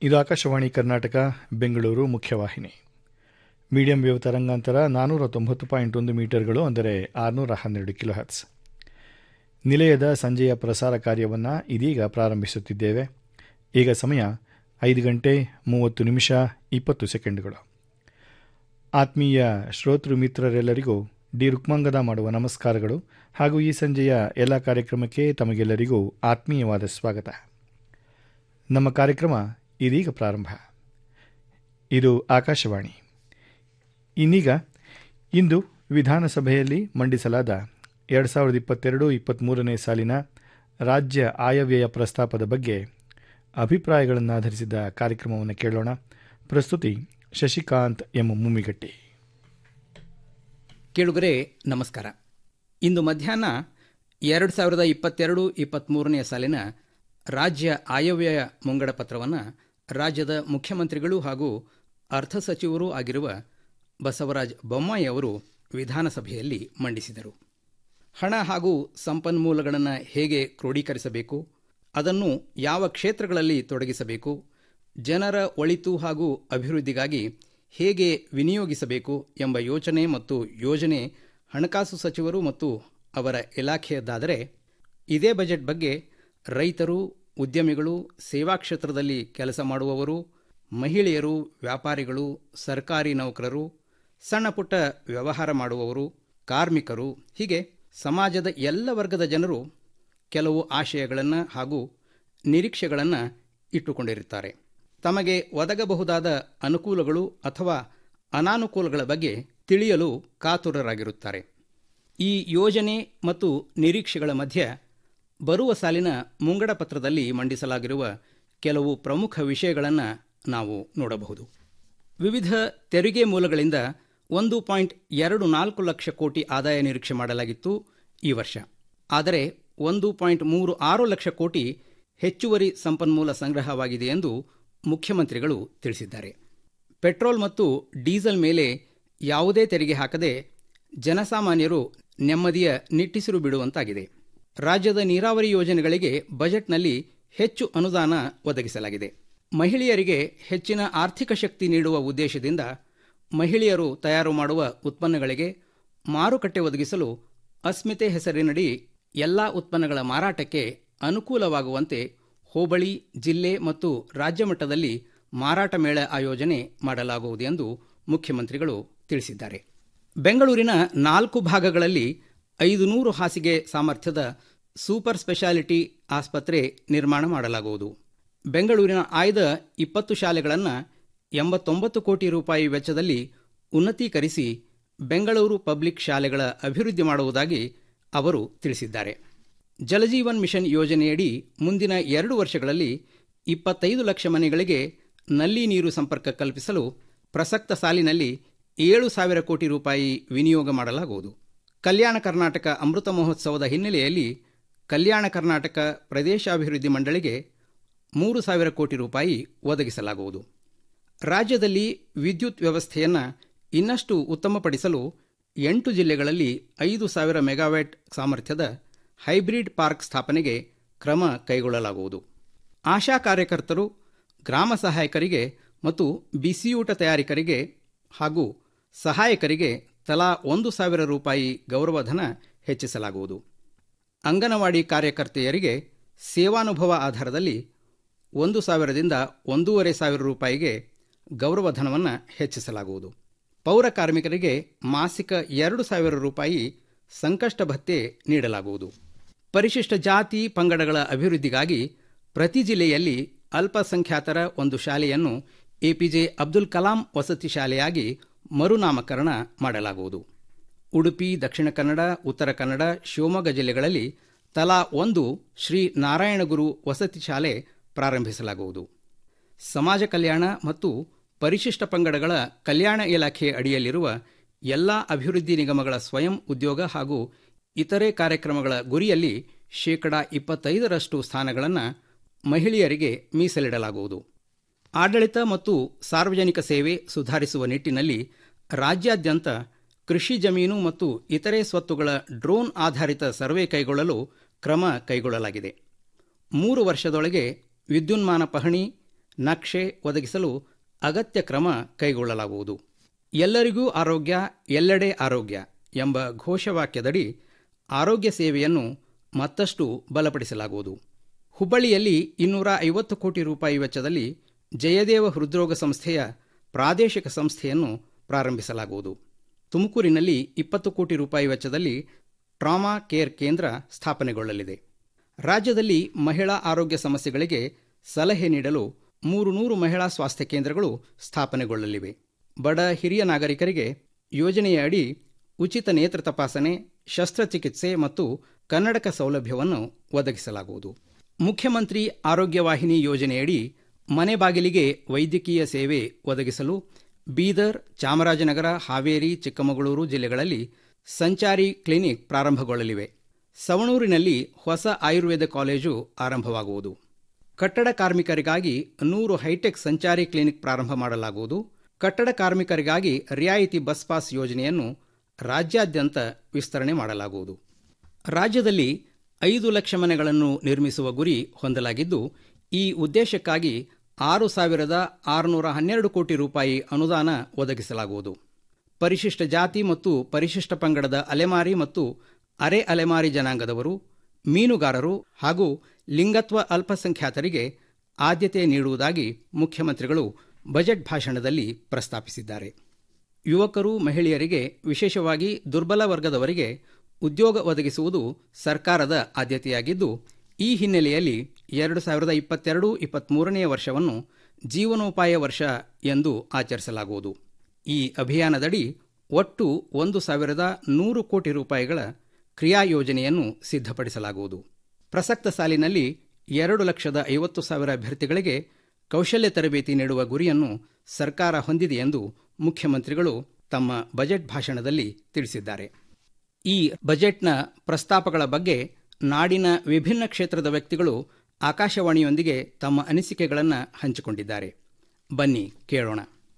ಇದು ಆಕಾಶವಾಣಿ ಕರ್ನಾಟಕ ಬೆಂಗಳೂರು ಮುಖ್ಯವಾಹಿನಿ medium wave ತರಂಗಾಂತರ ನಾನ್ನೂರ ತೊಂಬತ್ತು ಪಾಯಿಂಟ್ ಒಂದು ಮೀಟರ್ಗಳು ಅಂದರೆ ಆರುನೂರ ಹನ್ನೆರಡು ಕಿಲೋ ಹರ್ಟ್ಸ್ ನಿಲಯದ ಸಂಜೆಯ ಪ್ರಸಾರ ಕಾರ್ಯವನ್ನು ಇದೀಗ ಪ್ರಾರಂಭಿಸುತ್ತಿದ್ದೇವೆ ಈಗ ಸಮಯ ಐದು ಗಂಟೆ ಮೂವತ್ತು ನಿಮಿಷ ಇಪ್ಪತ್ತು ಸೆಕೆಂಡ್ಗಳು ಆತ್ಮೀಯ ಶ್ರೋತೃ ಮಿತ್ರರೆಲ್ಲರಿಗೂ ಡಿ ರುಕ್ಮಾಂಗದ ಮಾಡುವ ನಮಸ್ಕಾರಗಳು ಹಾಗೂ ಈ ಸಂಜೆಯ ಎಲ್ಲ ಕಾರ್ಯಕ್ರಮಕ್ಕೆ ತಮಗೆಲ್ಲರಿಗೂ ಆತ್ಮೀಯವಾದ ಸ್ವಾಗತ ನಮ್ಮ ಕಾರ್ಯಕ್ರಮ ಇದೀಗ ಪ್ರಾರಂಭ ಇದು ಆಕಾಶವಾಣಿ ಇನ್ನೀಗ ಇಂದು ವಿಧಾನಸಭೆಯಲ್ಲಿ ಮಂಡಿಸಲಾದ ಎರಡು ಸಾವಿರದ ಇಪ್ಪತ್ತೆರಡು ಇಪ್ಪತ್ತ್ಮೂರನೇ ಸಾಲಿನ ರಾಜ್ಯ ಆಯವ್ಯಯ ಪ್ರಸ್ತಾಪದ ಬಗ್ಗೆ ಅಭಿಪ್ರಾಯಗಳನ್ನಾಧರಿಸಿದ ಕಾರ್ಯಕ್ರಮವನ್ನು ಕೇಳೋಣ ಪ್ರಸ್ತುತಿ ಶಶಿಕಾಂತ್ ಎಂ ಮುಮ್ಮಿಗಟ್ಟಿ ಕೇಳುಗರೆ ನಮಸ್ಕಾರ ಇಂದು ಮಧ್ಯಾಹ್ನ ಎರಡು ಸಾವಿರದ ಇಪ್ಪತ್ತೆರಡು ಇಪ್ಪತ್ತ್ಮೂರನೇ ಸಾಲಿನ ರಾಜ್ಯ ಆಯವ್ಯಯ ಮುಂಗಡ ಪತ್ರವನ್ನು ರಾಜ್ಯದ ಮುಖ್ಯಮಂತ್ರಿಗಳು ಹಾಗೂ ಅರ್ಥ ಸಚಿವರೂ ಆಗಿರುವ ಬಸವರಾಜ ಬೊಮ್ಮಾಯಿ ಅವರು ವಿಧಾನಸಭೆಯಲ್ಲಿ ಮಂಡಿಸಿದರು ಹಣ ಹಾಗೂ ಸಂಪನ್ಮೂಲಗಳನ್ನು ಹೇಗೆ ಕ್ರೋಢೀಕರಿಸಬೇಕು ಅದನ್ನು ಯಾವ ಕ್ಷೇತ್ರಗಳಲ್ಲಿ ತೊಡಗಿಸಬೇಕು ಜನರ ಒಳಿತು ಹಾಗೂ ಅಭಿವೃದ್ಧಿಗಾಗಿ ಹೇಗೆ ವಿನಿಯೋಗಿಸಬೇಕು ಎಂಬ ಯೋಚನೆ ಮತ್ತು ಯೋಜನೆ ಹಣಕಾಸು ಸಚಿವರು ಮತ್ತು ಅವರ ಇಲಾಖೆಯದ್ದಾದರೆ ಇದೇ ಬಜೆಟ್ ಬಗ್ಗೆ ರೈತರು ಉದ್ಯಮಿಗಳು ಸೇವಾ ಕ್ಷೇತ್ರದಲ್ಲಿ ಕೆಲಸ ಮಾಡುವವರು ಮಹಿಳೆಯರು ವ್ಯಾಪಾರಿಗಳು ಸರ್ಕಾರಿ ನೌಕರರು ಸಣ್ಣಪುಟ್ಟ ವ್ಯವಹಾರ ಮಾಡುವವರು ಕಾರ್ಮಿಕರು ಹೀಗೆ ಸಮಾಜದ ಎಲ್ಲ ವರ್ಗದ ಜನರು ಕೆಲವು ಆಶಯಗಳನ್ನು ಹಾಗೂ ನಿರೀಕ್ಷೆಗಳನ್ನು ಇಟ್ಟುಕೊಂಡಿರುತ್ತಾರೆ ತಮಗೆ ಒದಗಬಹುದಾದ ಅನುಕೂಲಗಳು ಅಥವಾ ಅನಾನುಕೂಲಗಳ ಬಗ್ಗೆ ತಿಳಿಯಲು ಕಾತುರರಾಗಿರುತ್ತಾರೆ ಈ ಯೋಜನೆ ಮತ್ತು ನಿರೀಕ್ಷೆಗಳ ಮಧ್ಯೆ ಬರುವ ಸಾಲಿನ ಮುಂಗಡ ಪತ್ರದಲ್ಲಿ ಮಂಡಿಸಲಾಗಿರುವ ಕೆಲವು ಪ್ರಮುಖ ವಿಷಯಗಳನ್ನು ನಾವು ನೋಡಬಹುದು ವಿವಿಧ ತೆರಿಗೆ ಮೂಲಗಳಿಂದ ಒಂದು ಪಾಯಿಂಟ್ ಎರಡು ನಾಲ್ಕು ಲಕ್ಷ ಕೋಟಿ ಆದಾಯ ನಿರೀಕ್ಷೆ ಮಾಡಲಾಗಿತ್ತು ಈ ವರ್ಷ ಆದರೆ ಒಂದು ಪಾಯಿಂಟ್ ಮೂರು ಆರು ಲಕ್ಷ ಕೋಟಿ ಹೆಚ್ಚುವರಿ ಸಂಪನ್ಮೂಲ ಸಂಗ್ರಹವಾಗಿದೆ ಎಂದು ಮುಖ್ಯಮಂತ್ರಿಗಳು ತಿಳಿಸಿದ್ದಾರೆ ಪೆಟ್ರೋಲ್ ಮತ್ತು ಡೀಸೆಲ್ ಮೇಲೆ ಯಾವುದೇ ತೆರಿಗೆ ಹಾಕದೆ ಜನಸಾಮಾನ್ಯರು ನೆಮ್ಮದಿಯ ನಿಟ್ಟಿಸಿರು ಬಿಡುವಂತಾಗಿದೆ ರಾಜ್ಯದ ನೀರಾವರಿ ಯೋಜನೆಗಳಿಗೆ ಬಜೆಟ್ನಲ್ಲಿ ಹೆಚ್ಚು ಅನುದಾನ ಒದಗಿಸಲಾಗಿದೆ ಮಹಿಳೆಯರಿಗೆ ಹೆಚ್ಚಿನ ಆರ್ಥಿಕ ಶಕ್ತಿ ನೀಡುವ ಉದ್ದೇಶದಿಂದ ಮಹಿಳೆಯರು ತಯಾರು ಮಾಡುವ ಉತ್ಪನ್ನಗಳಿಗೆ ಮಾರುಕಟ್ಟೆ ಒದಗಿಸಲು ಅಸ್ಮಿತೆ ಹೆಸರಿನಡಿ ಎಲ್ಲ ಉತ್ಪನ್ನಗಳ ಮಾರಾಟಕ್ಕೆ ಅನುಕೂಲವಾಗುವಂತೆ ಹೋಬಳಿ ಜಿಲ್ಲೆ ಮತ್ತು ರಾಜ್ಯ ಮಟ್ಟದಲ್ಲಿ ಮಾರಾಟ ಮೇಳ ಆಯೋಜನೆ ಮಾಡಲಾಗುವುದು ಎಂದು ಮುಖ್ಯಮಂತ್ರಿಗಳು ತಿಳಿಸಿದ್ದಾರೆ ಬೆಂಗಳೂರಿನ ನಾಲ್ಕು ಭಾಗಗಳಲ್ಲಿ ಐದು ನೂರು ಹಾಸಿಗೆ ಸಾಮರ್ಥ್ಯದ ಸೂಪರ್ ಸ್ಪೆಷಾಲಿಟಿ ಆಸ್ಪತ್ರೆ ನಿರ್ಮಾಣ ಮಾಡಲಾಗುವುದು ಬೆಂಗಳೂರಿನ ಆಯ್ದ ಇಪ್ಪತ್ತು ಶಾಲೆಗಳನ್ನು ಎಂಬತ್ತೊಂಬತ್ತು ಕೋಟಿ ರೂಪಾಯಿ ವೆಚ್ಚದಲ್ಲಿ ಉನ್ನತೀಕರಿಸಿ ಬೆಂಗಳೂರು ಪಬ್ಲಿಕ್ ಶಾಲೆಗಳ ಅಭಿವೃದ್ಧಿ ಮಾಡುವುದಾಗಿ ಅವರು ತಿಳಿಸಿದ್ದಾರೆ ಜಲಜೀವನ್ ಮಿಷನ್ ಯೋಜನೆಯಡಿ ಮುಂದಿನ ಎರಡು ವರ್ಷಗಳಲ್ಲಿ ಇಪ್ಪತ್ತೈದು ಲಕ್ಷ ಮನೆಗಳಿಗೆ ನಲ್ಲಿ ನೀರು ಸಂಪರ್ಕ ಕಲ್ಪಿಸಲು ಪ್ರಸಕ್ತ ಸಾಲಿನಲ್ಲಿ ಏಳು ಸಾವಿರ ಕೋಟಿ ರೂಪಾಯಿ ವಿನಿಯೋಗ ಮಾಡಲಾಗುವುದು ಕಲ್ಯಾಣ ಕರ್ನಾಟಕ ಅಮೃತ ಮಹೋತ್ಸವದ ಹಿನ್ನೆಲೆಯಲ್ಲಿ ಕಲ್ಯಾಣ ಕರ್ನಾಟಕ ಪ್ರದೇಶಾಭಿವೃದ್ಧಿ ಮಂಡಳಿಗೆ ಮೂರು ಸಾವಿರ ಕೋಟಿ ರೂಪಾಯಿ ಒದಗಿಸಲಾಗುವುದು ರಾಜ್ಯದಲ್ಲಿ ವಿದ್ಯುತ್ ವ್ಯವಸ್ಥೆಯನ್ನು ಇನ್ನಷ್ಟು ಉತ್ತಮಪಡಿಸಲು ಎಂಟು ಜಿಲ್ಲೆಗಳಲ್ಲಿ ಐದು ಸಾವಿರ ಮೆಗಾವ್ಯಾಟ್ ಸಾಮರ್ಥ್ಯದ ಹೈಬ್ರಿಡ್ ಪಾರ್ಕ್ ಸ್ಥಾಪನೆಗೆ ಕ್ರಮ ಕೈಗೊಳ್ಳಲಾಗುವುದು ಆಶಾ ಕಾರ್ಯಕರ್ತರು ಗ್ರಾಮ ಸಹಾಯಕರಿಗೆ ಮತ್ತು ಬಿಸಿಯೂಟ ತಯಾರಿಕರಿಗೆ ಹಾಗೂ ಸಹಾಯಕರಿಗೆ ತಲಾ ಒಂದು ಸಾವಿರ ರೂಪಾಯಿ ಗೌರವಧನ ಹೆಚ್ಚಿಸಲಾಗುವುದು ಅಂಗನವಾಡಿ ಕಾರ್ಯಕರ್ತೆಯರಿಗೆ ಸೇವಾನುಭವ ಆಧಾರದಲ್ಲಿ ಒಂದು ಸಾವಿರದಿಂದ ಒಂದೂವರೆ ಸಾವಿರ ರೂಪಾಯಿಗೆ ಗೌರವಧನವನ್ನು ಹೆಚ್ಚಿಸಲಾಗುವುದು ಪೌರ ಕಾರ್ಮಿಕರಿಗೆ ಮಾಸಿಕ ಎರಡು ಸಾವಿರ ರೂಪಾಯಿ ಸಂಕಷ್ಟ ಭತ್ಯೆ ನೀಡಲಾಗುವುದು ಪರಿಶಿಷ್ಟ ಜಾತಿ ಪಂಗಡಗಳ ಅಭಿವೃದ್ಧಿಗಾಗಿ ಪ್ರತಿ ಜಿಲ್ಲೆಯಲ್ಲಿ ಅಲ್ಪಸಂಖ್ಯಾತರ ಒಂದು ಶಾಲೆಯನ್ನು ಎಪಿಜೆ ಅಬ್ದುಲ್ ಕಲಾಂ ವಸತಿ ಶಾಲೆಯಾಗಿ ಮರುನಾಮಕರಣ ಮಾಡಲಾಗುವುದು ಉಡುಪಿ ದಕ್ಷಿಣ ಕನ್ನಡ ಉತ್ತರ ಕನ್ನಡ ಶಿವಮೊಗ್ಗ ಜಿಲ್ಲೆಗಳಲ್ಲಿ ತಲಾ ಒಂದು ಶ್ರೀ ನಾರಾಯಣಗುರು ವಸತಿ ಶಾಲೆ ಪ್ರಾರಂಭಿಸಲಾಗುವುದು ಸಮಾಜ ಕಲ್ಯಾಣ ಮತ್ತು ಪರಿಶಿಷ್ಟ ಪಂಗಡಗಳ ಕಲ್ಯಾಣ ಇಲಾಖೆ ಅಡಿಯಲ್ಲಿರುವ ಎಲ್ಲ ಅಭಿವೃದ್ಧಿ ನಿಗಮಗಳ ಸ್ವಯಂ ಉದ್ಯೋಗ ಹಾಗೂ ಇತರೆ ಕಾರ್ಯಕ್ರಮಗಳ ಗುರಿಯಲ್ಲಿ ಶೇಕಡಾ ಇಪ್ಪತ್ತೈದರಷ್ಟು ಸ್ಥಾನಗಳನ್ನು ಮಹಿಳೆಯರಿಗೆ ಮೀಸಲಿಡಲಾಗುವುದು ಆಡಳಿತ ಮತ್ತು ಸಾರ್ವಜನಿಕ ಸೇವೆ ಸುಧಾರಿಸುವ ನಿಟ್ಟಿನಲ್ಲಿ ರಾಜ್ಯಾದ್ಯಂತ ಕೃಷಿ ಜಮೀನು ಮತ್ತು ಇತರೆ ಸ್ವತ್ತುಗಳ ಡ್ರೋನ್ ಆಧಾರಿತ ಸರ್ವೆ ಕೈಗೊಳ್ಳಲು ಕ್ರಮ ಕೈಗೊಳ್ಳಲಾಗಿದೆ ಮೂರು ವರ್ಷದೊಳಗೆ ವಿದ್ಯುನ್ಮಾನ ಪಹಣಿ ನಕ್ಷೆ ಒದಗಿಸಲು ಅಗತ್ಯ ಕ್ರಮ ಕೈಗೊಳ್ಳಲಾಗುವುದು ಎಲ್ಲರಿಗೂ ಆರೋಗ್ಯ ಎಲ್ಲೆಡೆ ಆರೋಗ್ಯ ಎಂಬ ಘೋಷವಾಕ್ಯದಡಿ ಆರೋಗ್ಯ ಸೇವೆಯನ್ನು ಮತ್ತಷ್ಟು ಬಲಪಡಿಸಲಾಗುವುದು ಹುಬ್ಬಳ್ಳಿಯಲ್ಲಿ ಇನ್ನೂರ ಐವತ್ತು ಕೋಟಿ ರೂಪಾಯಿ ವೆಚ್ಚದಲ್ಲಿ ಜಯದೇವ ಹೃದ್ರೋಗ ಸಂಸ್ಥೆಯ ಪ್ರಾದೇಶಿಕ ಸಂಸ್ಥೆಯನ್ನು ಪ್ರಾರಂಭಿಸಲಾಗುವುದು ತುಮಕೂರಿನಲ್ಲಿ ಇಪ್ಪತ್ತು ಕೋಟಿ ರೂಪಾಯಿ ವೆಚ್ಚದಲ್ಲಿ ಟ್ರಾಮಾ ಕೇರ್ ಕೇಂದ್ರ ಸ್ಥಾಪನೆಗೊಳ್ಳಲಿದೆ ರಾಜ್ಯದಲ್ಲಿ ಮಹಿಳಾ ಆರೋಗ್ಯ ಸಮಸ್ಯೆಗಳಿಗೆ ಸಲಹೆ ನೀಡಲು ಮೂರು ನೂರು ಮಹಿಳಾ ಸ್ವಾಸ್ಥ್ಯ ಕೇಂದ್ರಗಳು ಸ್ಥಾಪನೆಗೊಳ್ಳಲಿವೆ ಬಡ ಹಿರಿಯ ನಾಗರಿಕರಿಗೆ ಯೋಜನೆಯ ಅಡಿ ಉಚಿತ ನೇತ್ರ ತಪಾಸಣೆ ಶಸ್ತ್ರಚಿಕಿತ್ಸೆ ಮತ್ತು ಕನ್ನಡಕ ಸೌಲಭ್ಯವನ್ನು ಒದಗಿಸಲಾಗುವುದು ಮುಖ್ಯಮಂತ್ರಿ ಆರೋಗ್ಯ ವಾಹಿನಿ ಯೋಜನೆಯಡಿ ಮನೆ ಬಾಗಿಲಿಗೆ ವೈದ್ಯಕೀಯ ಸೇವೆ ಒದಗಿಸಲು ಬೀದರ್ ಚಾಮರಾಜನಗರ ಹಾವೇರಿ ಚಿಕ್ಕಮಗಳೂರು ಜಿಲ್ಲೆಗಳಲ್ಲಿ ಸಂಚಾರಿ ಕ್ಲಿನಿಕ್ ಪ್ರಾರಂಭಗೊಳ್ಳಲಿವೆ ಸವಣೂರಿನಲ್ಲಿ ಹೊಸ ಆಯುರ್ವೇದ ಕಾಲೇಜು ಆರಂಭವಾಗುವುದು ಕಟ್ಟಡ ಕಾರ್ಮಿಕರಿಗಾಗಿ ನೂರು ಹೈಟೆಕ್ ಸಂಚಾರಿ ಕ್ಲಿನಿಕ್ ಪ್ರಾರಂಭ ಮಾಡಲಾಗುವುದು ಕಟ್ಟಡ ಕಾರ್ಮಿಕರಿಗಾಗಿ ರಿಯಾಯಿತಿ ಬಸ್ ಪಾಸ್ ಯೋಜನೆಯನ್ನು ರಾಜ್ಯಾದ್ಯಂತ ವಿಸ್ತರಣೆ ಮಾಡಲಾಗುವುದು ರಾಜ್ಯದಲ್ಲಿ ಐದು ಲಕ್ಷ ಮನೆಗಳನ್ನು ನಿರ್ಮಿಸುವ ಗುರಿ ಹೊಂದಲಾಗಿದ್ದು ಈ ಉದ್ದೇಶಕ್ಕಾಗಿ ಆರು ಸಾವಿರದ ಆರುನೂರ ಹನ್ನೆರಡು ಕೋಟಿ ರೂಪಾಯಿ ಅನುದಾನ ಒದಗಿಸಲಾಗುವುದು ಪರಿಶಿಷ್ಟ ಜಾತಿ ಮತ್ತು ಪರಿಶಿಷ್ಟ ಪಂಗಡದ ಅಲೆಮಾರಿ ಮತ್ತು ಅರೆ ಅಲೆಮಾರಿ ಜನಾಂಗದವರು ಮೀನುಗಾರರು ಹಾಗೂ ಲಿಂಗತ್ವ ಅಲ್ಪಸಂಖ್ಯಾತರಿಗೆ ಆದ್ಯತೆ ನೀಡುವುದಾಗಿ ಮುಖ್ಯಮಂತ್ರಿಗಳು ಬಜೆಟ್ ಭಾಷಣದಲ್ಲಿ ಪ್ರಸ್ತಾಪಿಸಿದ್ದಾರೆ ಯುವಕರು ಮಹಿಳೆಯರಿಗೆ ವಿಶೇಷವಾಗಿ ದುರ್ಬಲ ವರ್ಗದವರಿಗೆ ಉದ್ಯೋಗ ಒದಗಿಸುವುದು ಸರ್ಕಾರದ ಆದ್ಯತೆಯಾಗಿದ್ದು ಈ ಹಿನ್ನೆಲೆಯಲ್ಲಿ ಎರಡು ಸಾವಿರದ ಇಪ್ಪತ್ತೆರಡು ಇಪ್ಪತ್ತ್ಮೂರನೆಯ ವರ್ಷವನ್ನು ಜೀವನೋಪಾಯ ವರ್ಷ ಎಂದು ಆಚರಿಸಲಾಗುವುದು ಈ ಅಭಿಯಾನದಡಿ ಒಟ್ಟು ಒಂದು ಸಾವಿರದ ನೂರು ಕೋಟಿ ರೂಪಾಯಿಗಳ ಕ್ರಿಯಾ ಯೋಜನೆಯನ್ನು ಸಿದ್ಧಪಡಿಸಲಾಗುವುದು ಪ್ರಸಕ್ತ ಸಾಲಿನಲ್ಲಿ ಎರಡು ಲಕ್ಷದ ಐವತ್ತು ಸಾವಿರ ಅಭ್ಯರ್ಥಿಗಳಿಗೆ ಕೌಶಲ್ಯ ತರಬೇತಿ ನೀಡುವ ಗುರಿಯನ್ನು ಸರ್ಕಾರ ಹೊಂದಿದೆ ಎಂದು ಮುಖ್ಯಮಂತ್ರಿಗಳು ತಮ್ಮ ಬಜೆಟ್ ಭಾಷಣದಲ್ಲಿ ತಿಳಿಸಿದ್ದಾರೆ ಈ ಬಜೆಟ್ನ ಪ್ರಸ್ತಾಪಗಳ ಬಗ್ಗೆ ನಾಡಿನ ವಿಭಿನ್ನ ಕ್ಷೇತ್ರದ ವ್ಯಕ್ತಿಗಳು ಆಕಾಶವಾಣಿಯೊಂದಿಗೆ ತಮ್ಮ ಅನಿಸಿಕೆಗಳನ್ನು ಹಂಚಿಕೊಂಡಿದ್ದಾರೆ ಬನ್ನಿ ಕೇಳೋಣ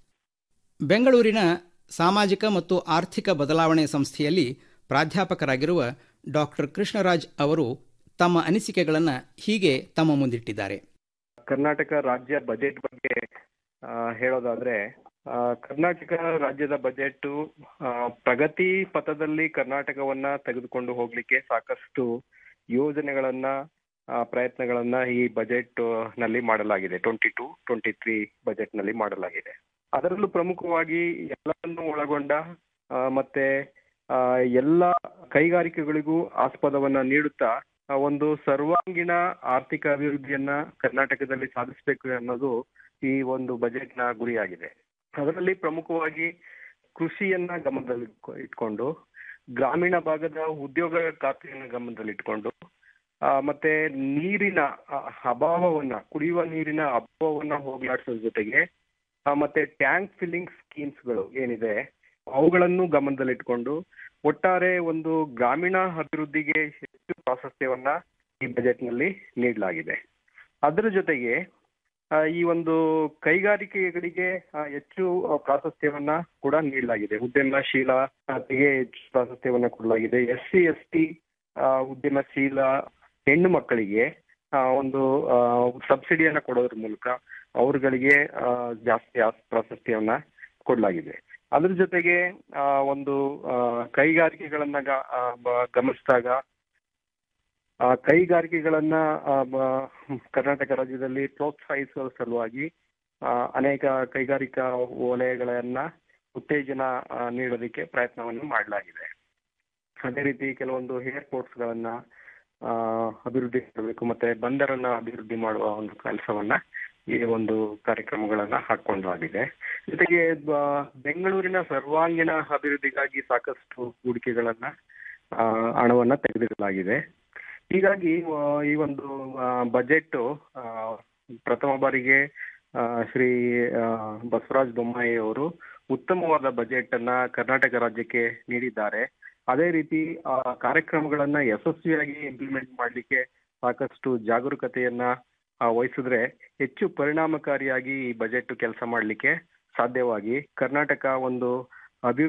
ಬೆಂಗಳೂರಿನ ಸಾಮಾಜಿಕ ಮತ್ತು ಆರ್ಥಿಕ ಬದಲಾವಣೆ ಸಂಸ್ಥೆಯಲ್ಲಿ ಪ್ರಾಧ್ಯಾಪಕರಾಗಿರುವ ಡಾಕ್ಟರ್ ಕೃಷ್ಣರಾಜ್ ಅವರು ತಮ್ಮ ಅನಿಸಿಕೆಗಳನ್ನು ಹೀಗೆ ತಮ್ಮ ಮುಂದಿಟ್ಟಿದ್ದಾರೆ ಕರ್ನಾಟಕ ರಾಜ್ಯ ಬಜೆಟ್ ಬಗ್ಗೆ ಆ, ಹೇಳೋದಾದ್ರೆ ಆ, ಕರ್ನಾಟಕ ರಾಜ್ಯದ ಬಜೆಟ್ ಪ್ರಗತಿ ಪಥದಲ್ಲಿ ಕರ್ನಾಟಕವನ್ನ ತೆಗೆದುಕೊಂಡು ಹೋಗ್ಲಿಕ್ಕೆ ಸಾಕಷ್ಟು ಯೋಜನೆಗಳನ್ನ ಆ, ಪ್ರಯತ್ನಗಳನ್ನ ಈ ಬಜೆಟ್ ನಲ್ಲಿ ಮಾಡಲಾಗಿದೆ twenty two twenty three budget ನಲ್ಲಿ ಮಾಡಲಾಗಿದೆ ಅದರಲ್ಲೂ ಪ್ರಮುಖವಾಗಿ ಎಲ್ಲವನ್ನು ಒಳಗೊಂಡ ಆ, ಮತ್ತೆ ಆ, ಎಲ್ಲ ಕೈಗಾರಿಕೆಗಳಿಗೂ ಆಸ್ಪದವನ್ನ ನೀಡುತ್ತಾ ಆ, ಒಂದು ಸರ್ವಾಂಗೀಣ ಆರ್ಥಿಕ ಅಭಿವೃದ್ಧಿಯನ್ನ ಕರ್ನಾಟಕದಲ್ಲಿ ಸಾಧಿಸಬೇಕು ಅನ್ನೋದು ಈ ಒಂದು ಬಜೆಟ್ನ ಗುರಿಯಾಗಿದೆ ಅದರಲ್ಲಿ ಪ್ರಮುಖವಾಗಿ ಕೃಷಿಯನ್ನ ಗಮನದಲ್ಲಿ ಇಟ್ಕೊ- ಇಟ್ಕೊಂಡು ಗ್ರಾಮೀಣ ಭಾಗದ ಉದ್ಯೋಗ ಖಾತೆಯನ್ನು ಗಮನದಲ್ಲಿಟ್ಕೊಂಡು ಆ, ಮತ್ತೆ ನೀರಿನ ಆ, ಅಭಾವವನ್ನ ಕುಡಿಯುವ ನೀರಿನ ಅಭಾವವನ್ನ ಹೋಗ್ಲಾಡಿಸೋದ್ರ ಜೊತೆಗೆ ಆ, ಮತ್ತೆ ಟ್ಯಾಂಕ್ ಫಿಲ್ಲಿಂಗ್ ಸ್ಕೀಮ್ಸ್ಗಳು ಏನಿದೆ ಅವುಗಳನ್ನು ಗಮನದಲ್ಲಿಟ್ಕೊಂಡು ಒಟ್ಟಾರೆ ಒಂದು ಗ್ರಾಮೀಣ ಅಭಿವೃದ್ಧಿಗೆ ಹೆಚ್ಚು ಪ್ರಾಶಸ್ತ್ಯವನ್ನ ಈ ಬಜೆಟ್ ನಲ್ಲಿ ನೀಡಲಾಗಿದೆ ಅದರ ಜೊತೆಗೆ ಆ, ಈ ಒಂದು ಕೈಗಾರಿಕೆಗಳಿಗೆ ಆ, ಹೆಚ್ಚು ಆ, ಪ್ರಾಶಸ್ತ್ಯವನ್ನ ಕೂಡ ನೀಡಲಾಗಿದೆ ಉದ್ಯಮಶೀಲತೆಗೆ ಹೆಚ್ಚು ಪ್ರಾಶಸ್ತ್ಯವನ್ನ ಕೊಡಲಾಗಿದೆ ಎಸ್ ಸಿ ಎಸ್ ಟಿ ಉದ್ಯಮಶೀಲ ಹೆಣ್ಣು ಮಕ್ಕಳಿಗೆ ಆ, ಒಂದು ಸಬ್ಸಿಡಿಯನ್ನ ಕೊಡೋದ್ರ ಮೂಲಕ ಅವ್ರಗಳಿಗೆ ಆ, ಜಾಸ್ತಿ ಆ ಪ್ರಾಶಸ್ತ್ಯವನ್ನ ಕೊಡಲಾಗಿದೆ ಅದ್ರ ಜೊತೆಗೆ ಆ, ಒಂದು ಆ, ಕೈಗಾರಿಕೆಗಳನ್ನ ಗ- ಆ, ಬ- ಗಮನಿಸಿದಾಗ ಆ, ಕೈಗಾರಿಕೆಗಳನ್ನ ಆ, ಬ- ಕರ್ನಾಟಕ ರಾಜ್ಯದಲ್ಲಿ ಪ್ರೋತ್ಸಾಹಿಸುವ ಸಲುವಾಗಿ ಆ, ಅನೇಕ ಕೈಗಾರಿಕಾ ವಲಯಗಳನ್ನ ಉತ್ತೇಜನ ಆ, ನೀಡೋದಕ್ಕೆ ಪ್ರಯತ್ನವನ್ನು ಮಾಡಲಾಗಿದೆ ಅದೇ ರೀತಿ ಕೆಲವೊಂದು ಏರ್ಪೋರ್ಟ್ಸ್ ಗಳನ್ನ ಆ, ಅಭಿವೃದ್ಧಿ ಮಾಡಬೇಕು ಮತ್ತೆ ಬಂದರನ್ನ ಅಭಿವೃದ್ಧಿ ಮಾಡುವ ಒಂದು ಕೆಲಸವನ್ನ ಈ ಒಂದು ಕಾರ್ಯಕ್ರಮಗಳನ್ನ ಹಾಕೊಂಡಾಗಿದೆ ಜೊತೆಗೆ ಬ- ಬೆಂಗಳೂರಿನ ಸರ್ವಾಂಗೀಣ ಅಭಿವೃದ್ಧಿಗಾಗಿ ಸಾಕಷ್ಟು ಹೂಡಿಕೆಗಳನ್ನ ಆ, ಹಣವನ್ನ ತೆಗೆದಿಡಲಾಗಿದೆ ಹೀಗಾಗಿ ಆ, ಈ ಒಂದು ಬಜೆಟ್ ಪ್ರಥಮ ಬಾರಿಗೆ ಆ, ಶ್ರೀ ಆ, ಬಸವರಾಜ ಬೊಮ್ಮಾಯಿ ಅವರು ಉತ್ತಮವಾದ ಬಜೆಟ್ ಅನ್ನ ಕರ್ನಾಟಕ ರಾಜ್ಯಕ್ಕೆ ನೀಡಿದ್ದಾರೆ ಅದೇ ರೀತಿ ಆ ಕಾರ್ಯಕ್ರಮಗಳನ್ನ ಯಶಸ್ವಿಯಾಗಿ ಇಂಪ್ಲಿಮೆಂಟ್ ಮಾಡಲಿಕ್ಕೆ ಸಾಕಷ್ಟು ಜಾಗರೂಕತೆಯನ್ನ ಆ, ವಹಿಸಿದ್ರೆ ಹೆಚ್ಚು ಪರಿಣಾಮಕಾರಿಯಾಗಿ ಈ ಬಜೆಟ್ ಕೆಲಸ ಮಾಡಲಿಕ್ಕೆ ಸಾಧ್ಯವಾಗಿ ಕರ್ನಾಟಕ ಒಂದು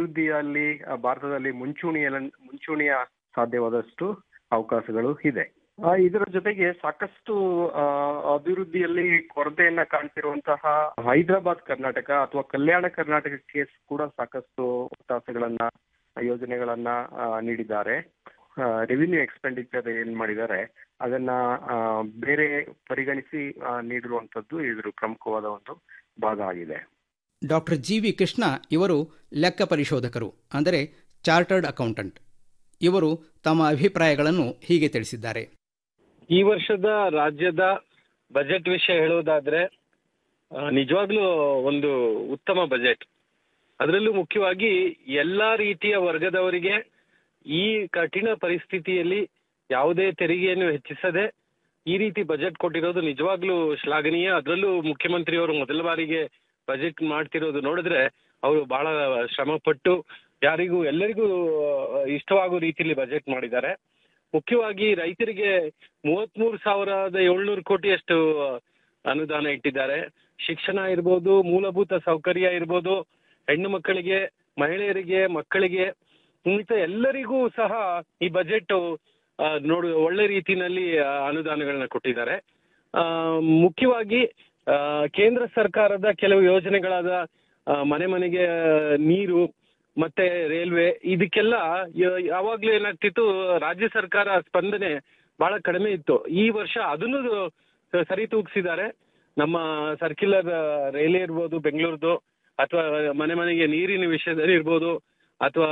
ಅಭಿವೃದ್ಧಿಯಲ್ಲಿ ಆ, ಭಾರತದಲ್ಲಿ ಮುಂಚೂಣಿಯ ಮುಂಚೂಣಿಯ ಸಾಧ್ಯವಾದಷ್ಟು ಅವಕಾಶಗಳು ಇದೆ ಆ, ಇದರ ಜೊತೆಗೆ ಸಾಕಷ್ಟು ಆ, ಅಭಿವೃದ್ಧಿಯಲ್ಲಿ ಕೊರತೆಯನ್ನ ಕಾಣ್ತಿರುವಂತಹ ಹೈದರಾಬಾದ್ ಕರ್ನಾಟಕ ಅಥವಾ ಕಲ್ಯಾಣ ಕರ್ನಾಟಕಕ್ಕೆ ಕೂಡ ಸಾಕಷ್ಟು ಒತ್ತಾಸೆಗಳನ್ನ ಯೋಜನೆಗಳನ್ನ ಆ, ನೀಡಿದ್ದಾರೆ ರೆವಿನ್ಯೂ ಎಕ್ಸ್ಪೆಂಡಿಚರ್ ಏನ್ ಮಾಡಿದ್ದಾರೆ ಅದನ್ನ ಆ, ಬೇರೆ ಪರಿಗಣಿಸಿ ಆ, ನೀಡಿರುವಂತದ್ದು ಇದ್ರ ಪ್ರಮುಖವಾದ ಒಂದು ಭಾಗ ಆಗಿದೆ ಡಾಕ್ಟರ್ ಜಿ ವಿ ಕೃಷ್ಣ ಇವರು ಲೆಕ್ಕ ಪರಿಶೋಧಕರು ಅಂದರೆ ಚಾರ್ಟರ್ಡ್ ಅಕೌಂಟೆಂಟ್ ಇವರು ತಮ್ಮ ಅಭಿಪ್ರಾಯಗಳನ್ನು ಹೀಗೆ ತಿಳಿಸಿದ್ದಾರೆ ಈ ವರ್ಷದ ರಾಜ್ಯದ ಬಜೆಟ್ ವಿಷಯ ಹೇಳೋದಾದ್ರೆ ಆ, ನಿಜವಾಗ್ಲೂ ಒಂದು ಉತ್ತಮ ಬಜೆಟ್ ಅದರಲ್ಲೂ ಮುಖ್ಯವಾಗಿ ಎಲ್ಲಾ ರೀತಿಯ ವರ್ಗದವರಿಗೆ ಈ ಕಠಿಣ ಪರಿಸ್ಥಿತಿಯಲ್ಲಿ ಯಾವುದೇ ತೆರಿಗೆಯನ್ನು ಹೆಚ್ಚಿಸದೆ ಈ ರೀತಿ ಬಜೆಟ್ ಕೊಟ್ಟಿರೋದು ನಿಜವಾಗ್ಲೂ ಶ್ಲಾಘನೀಯ ಅದರಲ್ಲೂ ಮುಖ್ಯಮಂತ್ರಿಯವರು ಮೊದಲ ಬಾರಿಗೆ ಬಜೆಟ್ ಮಾಡ್ತಿರೋದು ನೋಡಿದ್ರೆ ಅವರು ಬಹಳ ಶ್ರಮ ಪಟ್ಟು ಯಾರಿಗೂ ಎಲ್ಲರಿಗೂ ಆ, ಇಷ್ಟವಾಗೋ ರೀತಿಯಲ್ಲಿ ಬಜೆಟ್ ಮಾಡಿದ್ದಾರೆ ಮುಖ್ಯವಾಗಿ ರೈತರಿಗೆ ಮೂವತ್ಮೂರು ಸಾವಿರದ ಏಳ್ನೂರು ಕೋಟಿಯಷ್ಟು ಅನುದಾನ ಇಟ್ಟಿದ್ದಾರೆ ಶಿಕ್ಷಣ ಇರ್ಬೋದು ಮೂಲಭೂತ ಸೌಕರ್ಯ ಇರ್ಬೋದು ಹೆಣ್ಣು ಮಕ್ಕಳಿಗೆ ಮಹಿಳೆಯರಿಗೆ ಮಕ್ಕಳಿಗೆ ಮಿತ ಎಲ್ಲರಿಗೂ ಸಹ ಈ ಬಜೆಟ್ ನೋಡು ಒಳ್ಳೆ ರೀತಿನಲ್ಲಿ ಆ, ಅನುದಾನಗಳನ್ನ ಕೊಟ್ಟಿದ್ದಾರೆ ಆ, ಮುಖ್ಯವಾಗಿ ಆ, ಕೇಂದ್ರ ಸರ್ಕಾರದ ಕೆಲವು ಯೋಜನೆಗಳಾದ ಆ, ಮನೆ ಮನೆಗೆ ನೀರು ಮತ್ತೆ ರೈಲ್ವೆ ಇದಕ್ಕೆಲ್ಲ ಯ- ಯಾವಾಗ್ಲೂ ಏನಾಗ್ತಿತ್ತು ರಾಜ್ಯ ಸರ್ಕಾರ ಸ್ಪಂದನೆ ಬಹಳ ಕಡಿಮೆ ಇತ್ತು ಈ ವರ್ಷ ಅದನ್ನು ಸರಿ ತೂಗಿಸಿದ್ದಾರೆ ನಮ್ಮ ಸರ್ಕ್ಯುಲರ್ ರೈಲ್ವೆ ಇರ್ಬೋದು ಬೆಂಗಳೂರ್ದು ಅಥವಾ ಮನೆ ಮನೆಗೆ ನೀರಿನ ವಿಷಯದಲ್ಲಿ ಇರ್ಬೋದು ಅಥವಾ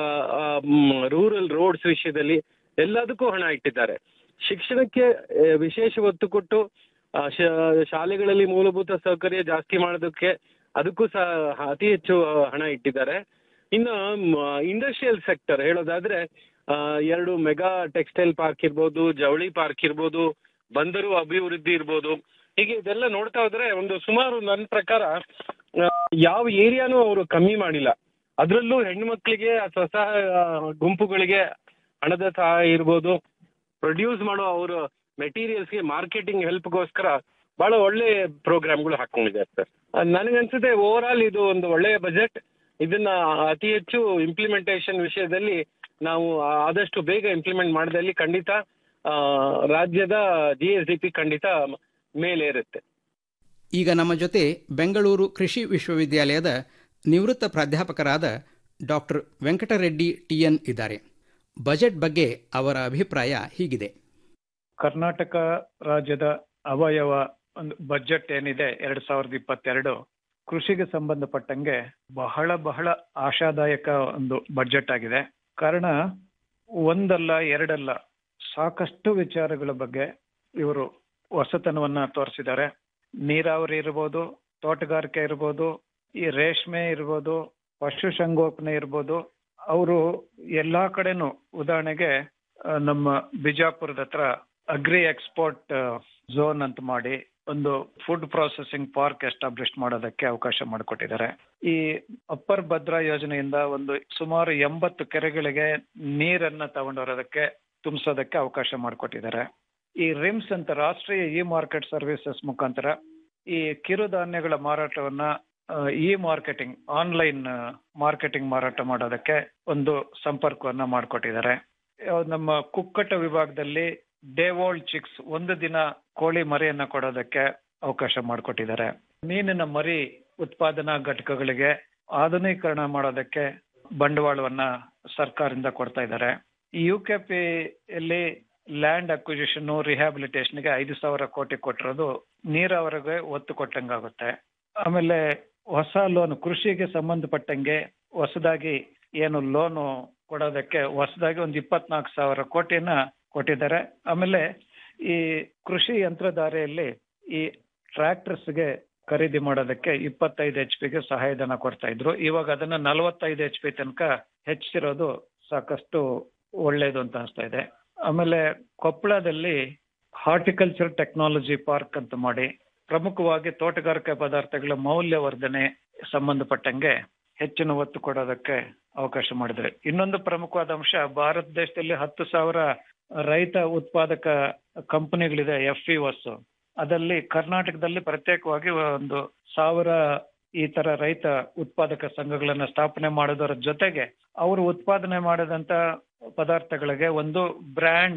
ರೂರಲ್ ರೋಡ್ಸ್ ವಿಷಯದಲ್ಲಿ ಎಲ್ಲದಕ್ಕೂ ಹಣ ಇಟ್ಟಿದ್ದಾರೆ ಶಿಕ್ಷಣಕ್ಕೆ ಆ, ವಿಶೇಷ ಒತ್ತು ಕೊಟ್ಟು ಆ, ಶ- ಶಾಲೆಗಳಲ್ಲಿ ಮೂಲಭೂತ ಸೌಕರ್ಯ ಜಾಸ್ತಿ ಮಾಡೋದಕ್ಕೆ ಅದಕ್ಕೂ ಸಹ ಅತಿ ಹೆಚ್ಚು ಹಣ ಇಟ್ಟಿದ್ದಾರೆ ಇನ್ನು ಇಂಡಸ್ಟ್ರಿಯಲ್ ಸೆಕ್ಟರ್ ಹೇಳೋದಾದ್ರೆ ಆ, ಎರಡು ಮೆಗಾ ಟೆಕ್ಸ್ಟೈಲ್ ಪಾರ್ಕ್ ಇರ್ಬೋದು ಜವಳಿ ಪಾರ್ಕ್ ಇರ್ಬೋದು ಬಂದರು ಅಭಿವೃದ್ಧಿ ಇರ್ಬೋದು ಹೀಗೆ ಇದೆಲ್ಲ ನೋಡ್ತಾ ಹೋದ್ರೆ ಒಂದು ಸುಮಾರು ನನ್ನ ಪ್ರಕಾರ ಆ, ಯಾವ ಏರಿಯಾನು ಅವರು ಕಮ್ಮಿ ಮಾಡಿಲ್ಲ ಅದರಲ್ಲೂ ಹೆಣ್ಣು ಮಕ್ಕಳಿಗೆ ಅಥವಾ ಸ್ವಸಹಾಯ ಗುಂಪುಗಳಿಗೆ ಹಣದ ಸಹಾಯ ಇರ್ಬೋದು ಪ್ರೊಡ್ಯೂಸ್ ಮಾಡೋ ಅವರು ಮೆಟೀರಿಯಲ್ಸ್ಗೆ ಮಾರ್ಕೆಟಿಂಗ್ ಹೆಲ್ಪ್ಗೋಸ್ಕರ ಬಹಳ ಒಳ್ಳೆ ಪ್ರೋಗ್ರಾಮ್ಗಳು ಹಾಕೊಂಡಿದ್ದಾರೆ ಸರ್ ನನಗನ್ಸುತ್ತೆ ಓವರ್ ಆಲ್ ಇದು ಒಂದು ಒಳ್ಳೆಯ ಬಜೆಟ್ ಇದನ್ನ ಅತಿ ಹೆಚ್ಚು ಇಂಪ್ಲಿಮೆಂಟೇಷನ್ ವಿಷಯದಲ್ಲಿ ನಾವು ಆದಷ್ಟು ಬೇಗ ಇಂಪ್ಲಿಮೆಂಟ್ ಮಾಡಿದಲ್ಲಿ ಖಂಡಿತ ಆ, ರಾಜ್ಯದ ಜಿ ಎಸ್ ಡಿ ಪಿ ಖಂಡಿತ ಮೇಲೆ ಇರುತ್ತೆ ಈಗ ನಮ್ಮ ಜೊತೆ ಬೆಂಗಳೂರು ಕೃಷಿ ವಿಶ್ವವಿದ್ಯಾಲಯದ ನಿವೃತ್ತ ಪ್ರಾಧ್ಯಾಪಕರಾದ ಡಾಕ್ಟರ್ ವೆಂಕಟರೆಡ್ಡಿ ಟಿಎನ್ ಇದ್ದಾರೆ ಬಜೆಟ್ ಬಗ್ಗೆ ಅವರ ಅಭಿಪ್ರಾಯ ಹೀಗಿದೆ ಕರ್ನಾಟಕ ರಾಜ್ಯದ ಅವಯವ ಒಂದು ಬಜೆಟ್ ಏನಿದೆ ಎರಡ್ ಸಾವಿರದ ಇಪ್ಪತ್ತೆರಡು ಕೃಷಿಗೆ ಸಂಬಂಧಪಟ್ಟಂಗೆ ಬಹಳ ಬಹಳ ಆಶಾದಾಯಕ ಒಂದು ಬಜೆಟ್ ಆಗಿದೆ ಕಾರಣ ಒಂದಲ್ಲ ಎರಡಲ್ಲ ಸಾಕಷ್ಟು ವಿಚಾರಗಳ ಬಗ್ಗೆ ಇವರು ಹೊಸತನವನ್ನ ತೋರಿಸಿದ್ದಾರೆ ನೀರಾವರಿ ಇರ್ಬೋದು ತೋಟಗಾರಿಕೆ ಇರ್ಬೋದು ಈ ರೇಷ್ಮೆ ಇರ್ಬೋದು ಪಶುಸಂಗೋಪನೆ ಇರ್ಬೋದು ಅವರು ಎಲ್ಲಾ ಕಡೆನೂ ಉದಾಹರಣೆಗೆ ಆ, ನಮ್ಮ ಬಿಜಾಪುರದ ಹತ್ರ ಅಗ್ರಿ ಎಕ್ಸ್ಪೋರ್ಟ್ ಝೋನ್ ಅಂತ ಮಾಡಿ ಒಂದು ಫುಡ್ ಪ್ರೊಸೆಸಿಂಗ್ ಪಾರ್ಕ್ ಎಸ್ಟಾಬ್ಲಿಷ್ ಮಾಡೋದಕ್ಕೆ ಅವಕಾಶ ಮಾಡಿಕೊಟ್ಟಿದ್ದಾರೆ ಈ ಅಪ್ಪರ್ ಭದ್ರಾ ಯೋಜನೆಯಿಂದ ಒಂದು ಸುಮಾರು ಎಂಬತ್ತು ಕೆರೆಗಳಿಗೆ ನೀರನ್ನ ತಗೊಂಡೋರೋದಕ್ಕೆ ತುಂಬಿಸೋದಕ್ಕೆ ಅವಕಾಶ ಮಾಡಿಕೊಟ್ಟಿದ್ದಾರೆ ಈ ರಿಮ್ಸ್ ಅಂತ ರಾಷ್ಟ್ರೀಯ ಇ ಮಾರ್ಕೆಟ್ ಸರ್ವಿಸಸ್ ಮುಖಾಂತರ ಈ ಕಿರುಧಾನ್ಯಗಳ ಮಾರಾಟವನ್ನ ಇ ಮಾರ್ಕೆಟಿಂಗ್ ಆನ್ಲೈನ್ ಮಾರ್ಕೆಟಿಂಗ್ ಮಾರಾಟ ಮಾಡೋದಕ್ಕೆ ಒಂದು ಸಂಪರ್ಕವನ್ನ ಮಾಡಿಕೊಟ್ಟಿದ್ದಾರೆ ಯಾವ್ದು ನಮ್ಮ ಕುಕ್ಕಟ ವಿಭಾಗದಲ್ಲಿ ಡೇವೋಲ್ಡ್ ಚಿಕ್ಸ್ ಒಂದು ದಿನ ಕೋಳಿ ಮರಿಯನ್ನ ಕೊಡೋದಕ್ಕೆ ಅವಕಾಶ ಮಾಡಿಕೊಟ್ಟಿದ್ದಾರೆ ಮೀನಿನ ಮರಿ ಉತ್ಪಾದನಾ ಘಟಕಗಳಿಗೆ ಆಧುನೀಕರಣ ಮಾಡೋದಕ್ಕೆ ಬಂಡವಾಳವನ್ನ ಸರ್ಕಾರದಿಂದ ಕೊಡ್ತಾ ಇದ್ದಾರೆ ಯು ಕೆ ಪಿ ಯಲ್ಲಿ ಲ್ಯಾಂಡ್ ಅಕ್ವಿಸಿಷನ್ ರಿಹ್ಯಾಬಿಲಿಟೇಷನ್ಗೆ ಐದು ಸಾವಿರ ಕೋಟಿ ಕೊಟ್ಟಿರೋದು ನೀರಾವರಿಗೆ ಒತ್ತು ಕೊಟ್ಟಂಗಾಗುತ್ತೆ ಆಮೇಲೆ ಹೊಸ ಲೋನ್ ಕೃಷಿಗೆ ಸಂಬಂಧಪಟ್ಟಂಗೆ ಹೊಸದಾಗಿ ಏನು ಲೋನು ಕೊಡೋದಕ್ಕೆ ಹೊಸದಾಗಿ ಒಂದು ಇಪ್ಪತ್ನಾಲ್ಕು ಸಾವಿರ ಕೋಟಿಯನ್ನ ಕೊಟ್ಟಿದ್ದಾರೆ ಆಮೇಲೆ ಈ ಕೃಷಿ ಯಂತ್ರಧಾರೆಯಲ್ಲಿ ಈ ಟ್ರ್ಯಾಕ್ಟರ್ಸ್ಗೆ ಖರೀದಿ ಮಾಡೋದಕ್ಕೆ ಇಪ್ಪತ್ತೈದು ಎಚ್ ಪಿಗೆ ಸಹಾಯಧನ ಕೊಡ್ತಾ ಇದ್ರು ಇವಾಗ ಅದನ್ನ ನಲವತ್ತೈದು ಎಚ್ ಪಿ ತನಕ ಹೆಚ್ಚಿರೋದು ಸಾಕಷ್ಟು ಒಳ್ಳೇದು ಅಂತ ಅನಿಸ್ತಾ ಇದೆ ಆಮೇಲೆ ಕೊಪ್ಪಳದಲ್ಲಿ ಹಾರ್ಟಿಕಲ್ಚರ್ ಟೆಕ್ನಾಲಜಿ ಪಾರ್ಕ್ ಅಂತ ಮಾಡಿ ಪ್ರಮುಖವಾಗಿ ತೋಟಗಾರಿಕೆ ಪದಾರ್ಥಗಳ ಮೌಲ್ಯವರ್ಧನೆ ಸಂಬಂಧಪಟ್ಟಂಗೆ ಹೆಚ್ಚಿನ ಒತ್ತು ಕೊಡೋದಕ್ಕೆ ಅವಕಾಶ ಮಾಡಿದ್ರೆ ಇನ್ನೊಂದು ಪ್ರಮುಖವಾದ ಅಂಶ ಭಾರತ ದೇಶದಲ್ಲಿ ಹತ್ತು ಸಾವಿರ ರೈತ ಉತ್ಪಾದಕ ಕಂಪನಿಗಳಿದೆ ಎಫ್ ಇ ಅದಲ್ಲಿ ಕರ್ನಾಟಕದಲ್ಲಿ ಪ್ರತ್ಯೇಕವಾಗಿ ಒಂದು ಸಾವಿರ ಈ ತರ ರೈತ ಉತ್ಪಾದಕ ಸಂಘಗಳನ್ನ ಸ್ಥಾಪನೆ ಮಾಡೋದರ ಜೊತೆಗೆ ಅವರು ಉತ್ಪಾದನೆ ಮಾಡಿದಂತ ಪದಾರ್ಥಗಳಿಗೆ ಒಂದು ಬ್ರ್ಯಾಂಡ್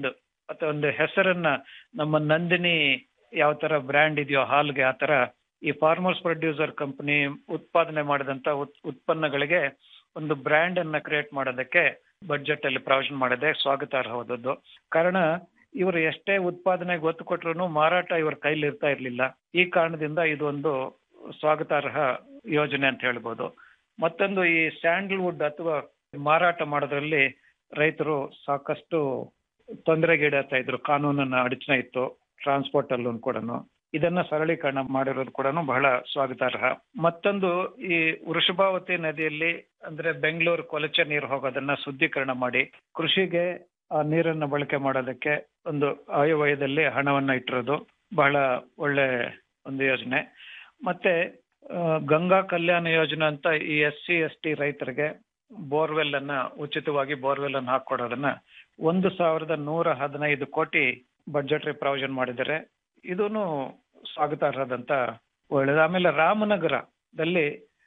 ಅಥವಾ ಒಂದು ಹೆಸರನ್ನ ನಮ್ಮ ನಂದಿನಿ ಯಾವ ತರ ಬ್ರ್ಯಾಂಡ್ ಇದೆಯೋ ಹಾಲ್ಗೆ ಆ ತರ ಈ ಫಾರ್ಮರ್ಸ್ ಪ್ರೊಡ್ಯೂಸರ್ ಕಂಪನಿ ಉತ್ಪಾದನೆ ಮಾಡಿದಂತ ಉತ್- ಉತ್ಪನ್ನಗಳಿಗೆ ಒಂದು ಬ್ರ್ಯಾಂಡ್ ಅನ್ನ ಕ್ರಿಯೇಟ್ ಮಾಡೋದಕ್ಕೆ ಬಜೆಟ್ ಅಲ್ಲಿ ಪ್ರಾವಿಷನ್ ಮಾಡಿದೆ ಸ್ವಾಗತಾರ್ಹವಾದದ್ದು ಕಾರಣ ಇವರು ಎಷ್ಟೇ ಉತ್ಪಾದನೆಗೆ ಒತ್ತು ಕೊಟ್ರು ಮಾರಾಟ ಇವರ ಕೈಲಿ ಇರ್ತಾ ಇರ್ಲಿಲ್ಲ ಈ ಕಾರಣದಿಂದ ಇದು ಒಂದು ಸ್ವಾಗತಾರ್ಹ ಯೋಜನೆ ಅಂತ ಹೇಳ್ಬೋದು ಮತ್ತೊಂದು ಈ ಸ್ಯಾಂಡಲ್ವುಡ್ ಅಥವಾ ಮಾರಾಟ ಮಾಡೋದ್ರಲ್ಲಿ ರೈತರು ಸಾಕಷ್ಟು ತೊಂದರೆಗೀಡಾಗ್ತಾ ಇದ್ರು ಕಾನೂನನ್ನ ಅಡಚಣೆ ಇತ್ತು ಟ್ರಾನ್ಸ್ಪೋರ್ಟ್ ಅಲ್ಲೂ ಕೂಡ ಇದನ್ನ ಸರಳೀಕರಣ ಮಾಡಿರೋದು ಕೂಡ ಬಹಳ ಸ್ವಾಗತಾರ್ಹ ಮತ್ತೊಂದು ಈ ವೃಷಭಾವತಿ ನದಿಯಲ್ಲಿ ಅಂದ್ರೆ ಬೆಂಗಳೂರು ಕೊಳಚೆ ನೀರು ಹೋಗೋದನ್ನ ಶುದ್ಧೀಕರಣ ಮಾಡಿ ಕೃಷಿಗೆ ಆ ನೀರನ್ನ ಬಳಕೆ ಮಾಡೋದಕ್ಕೆ ಒಂದು ಆಯವ್ಯಯದಲ್ಲಿ ಹಣವನ್ನ ಇಟ್ಟಿರೋದು ಬಹಳ ಒಳ್ಳೆ ಒಂದು ಯೋಜನೆ ಮತ್ತೆ ಆ, ಗಂಗಾ ಕಲ್ಯಾಣ ಯೋಜನೆ ಅಂತ ಈ ಎಸ್ ಸಿ ಎಸ್ ಟಿ ರೈತರಿಗೆ ಬೋರ್ವೆಲ್ ಅನ್ನ ಉಚಿತವಾಗಿ ಬೋರ್ವೆಲ್ ಅನ್ನ ಹಾಕೊಡೋದನ್ನ ಒಂದು ಸಾವಿರದ ನೂರ ಹದಿನೈದು ಕೋಟಿ ಬಜೆಟರಿ ಪ್ರಾವಿಷನ್ ಮಾಡಿದ್ದಾರೆ ಇದೂನು ಸ್ವಾಗತಾರ್ಹದಂತ ಒಳ್ಳೇದು ಆಮೇಲೆ ರಾಮನಗರದಲ್ಲಿ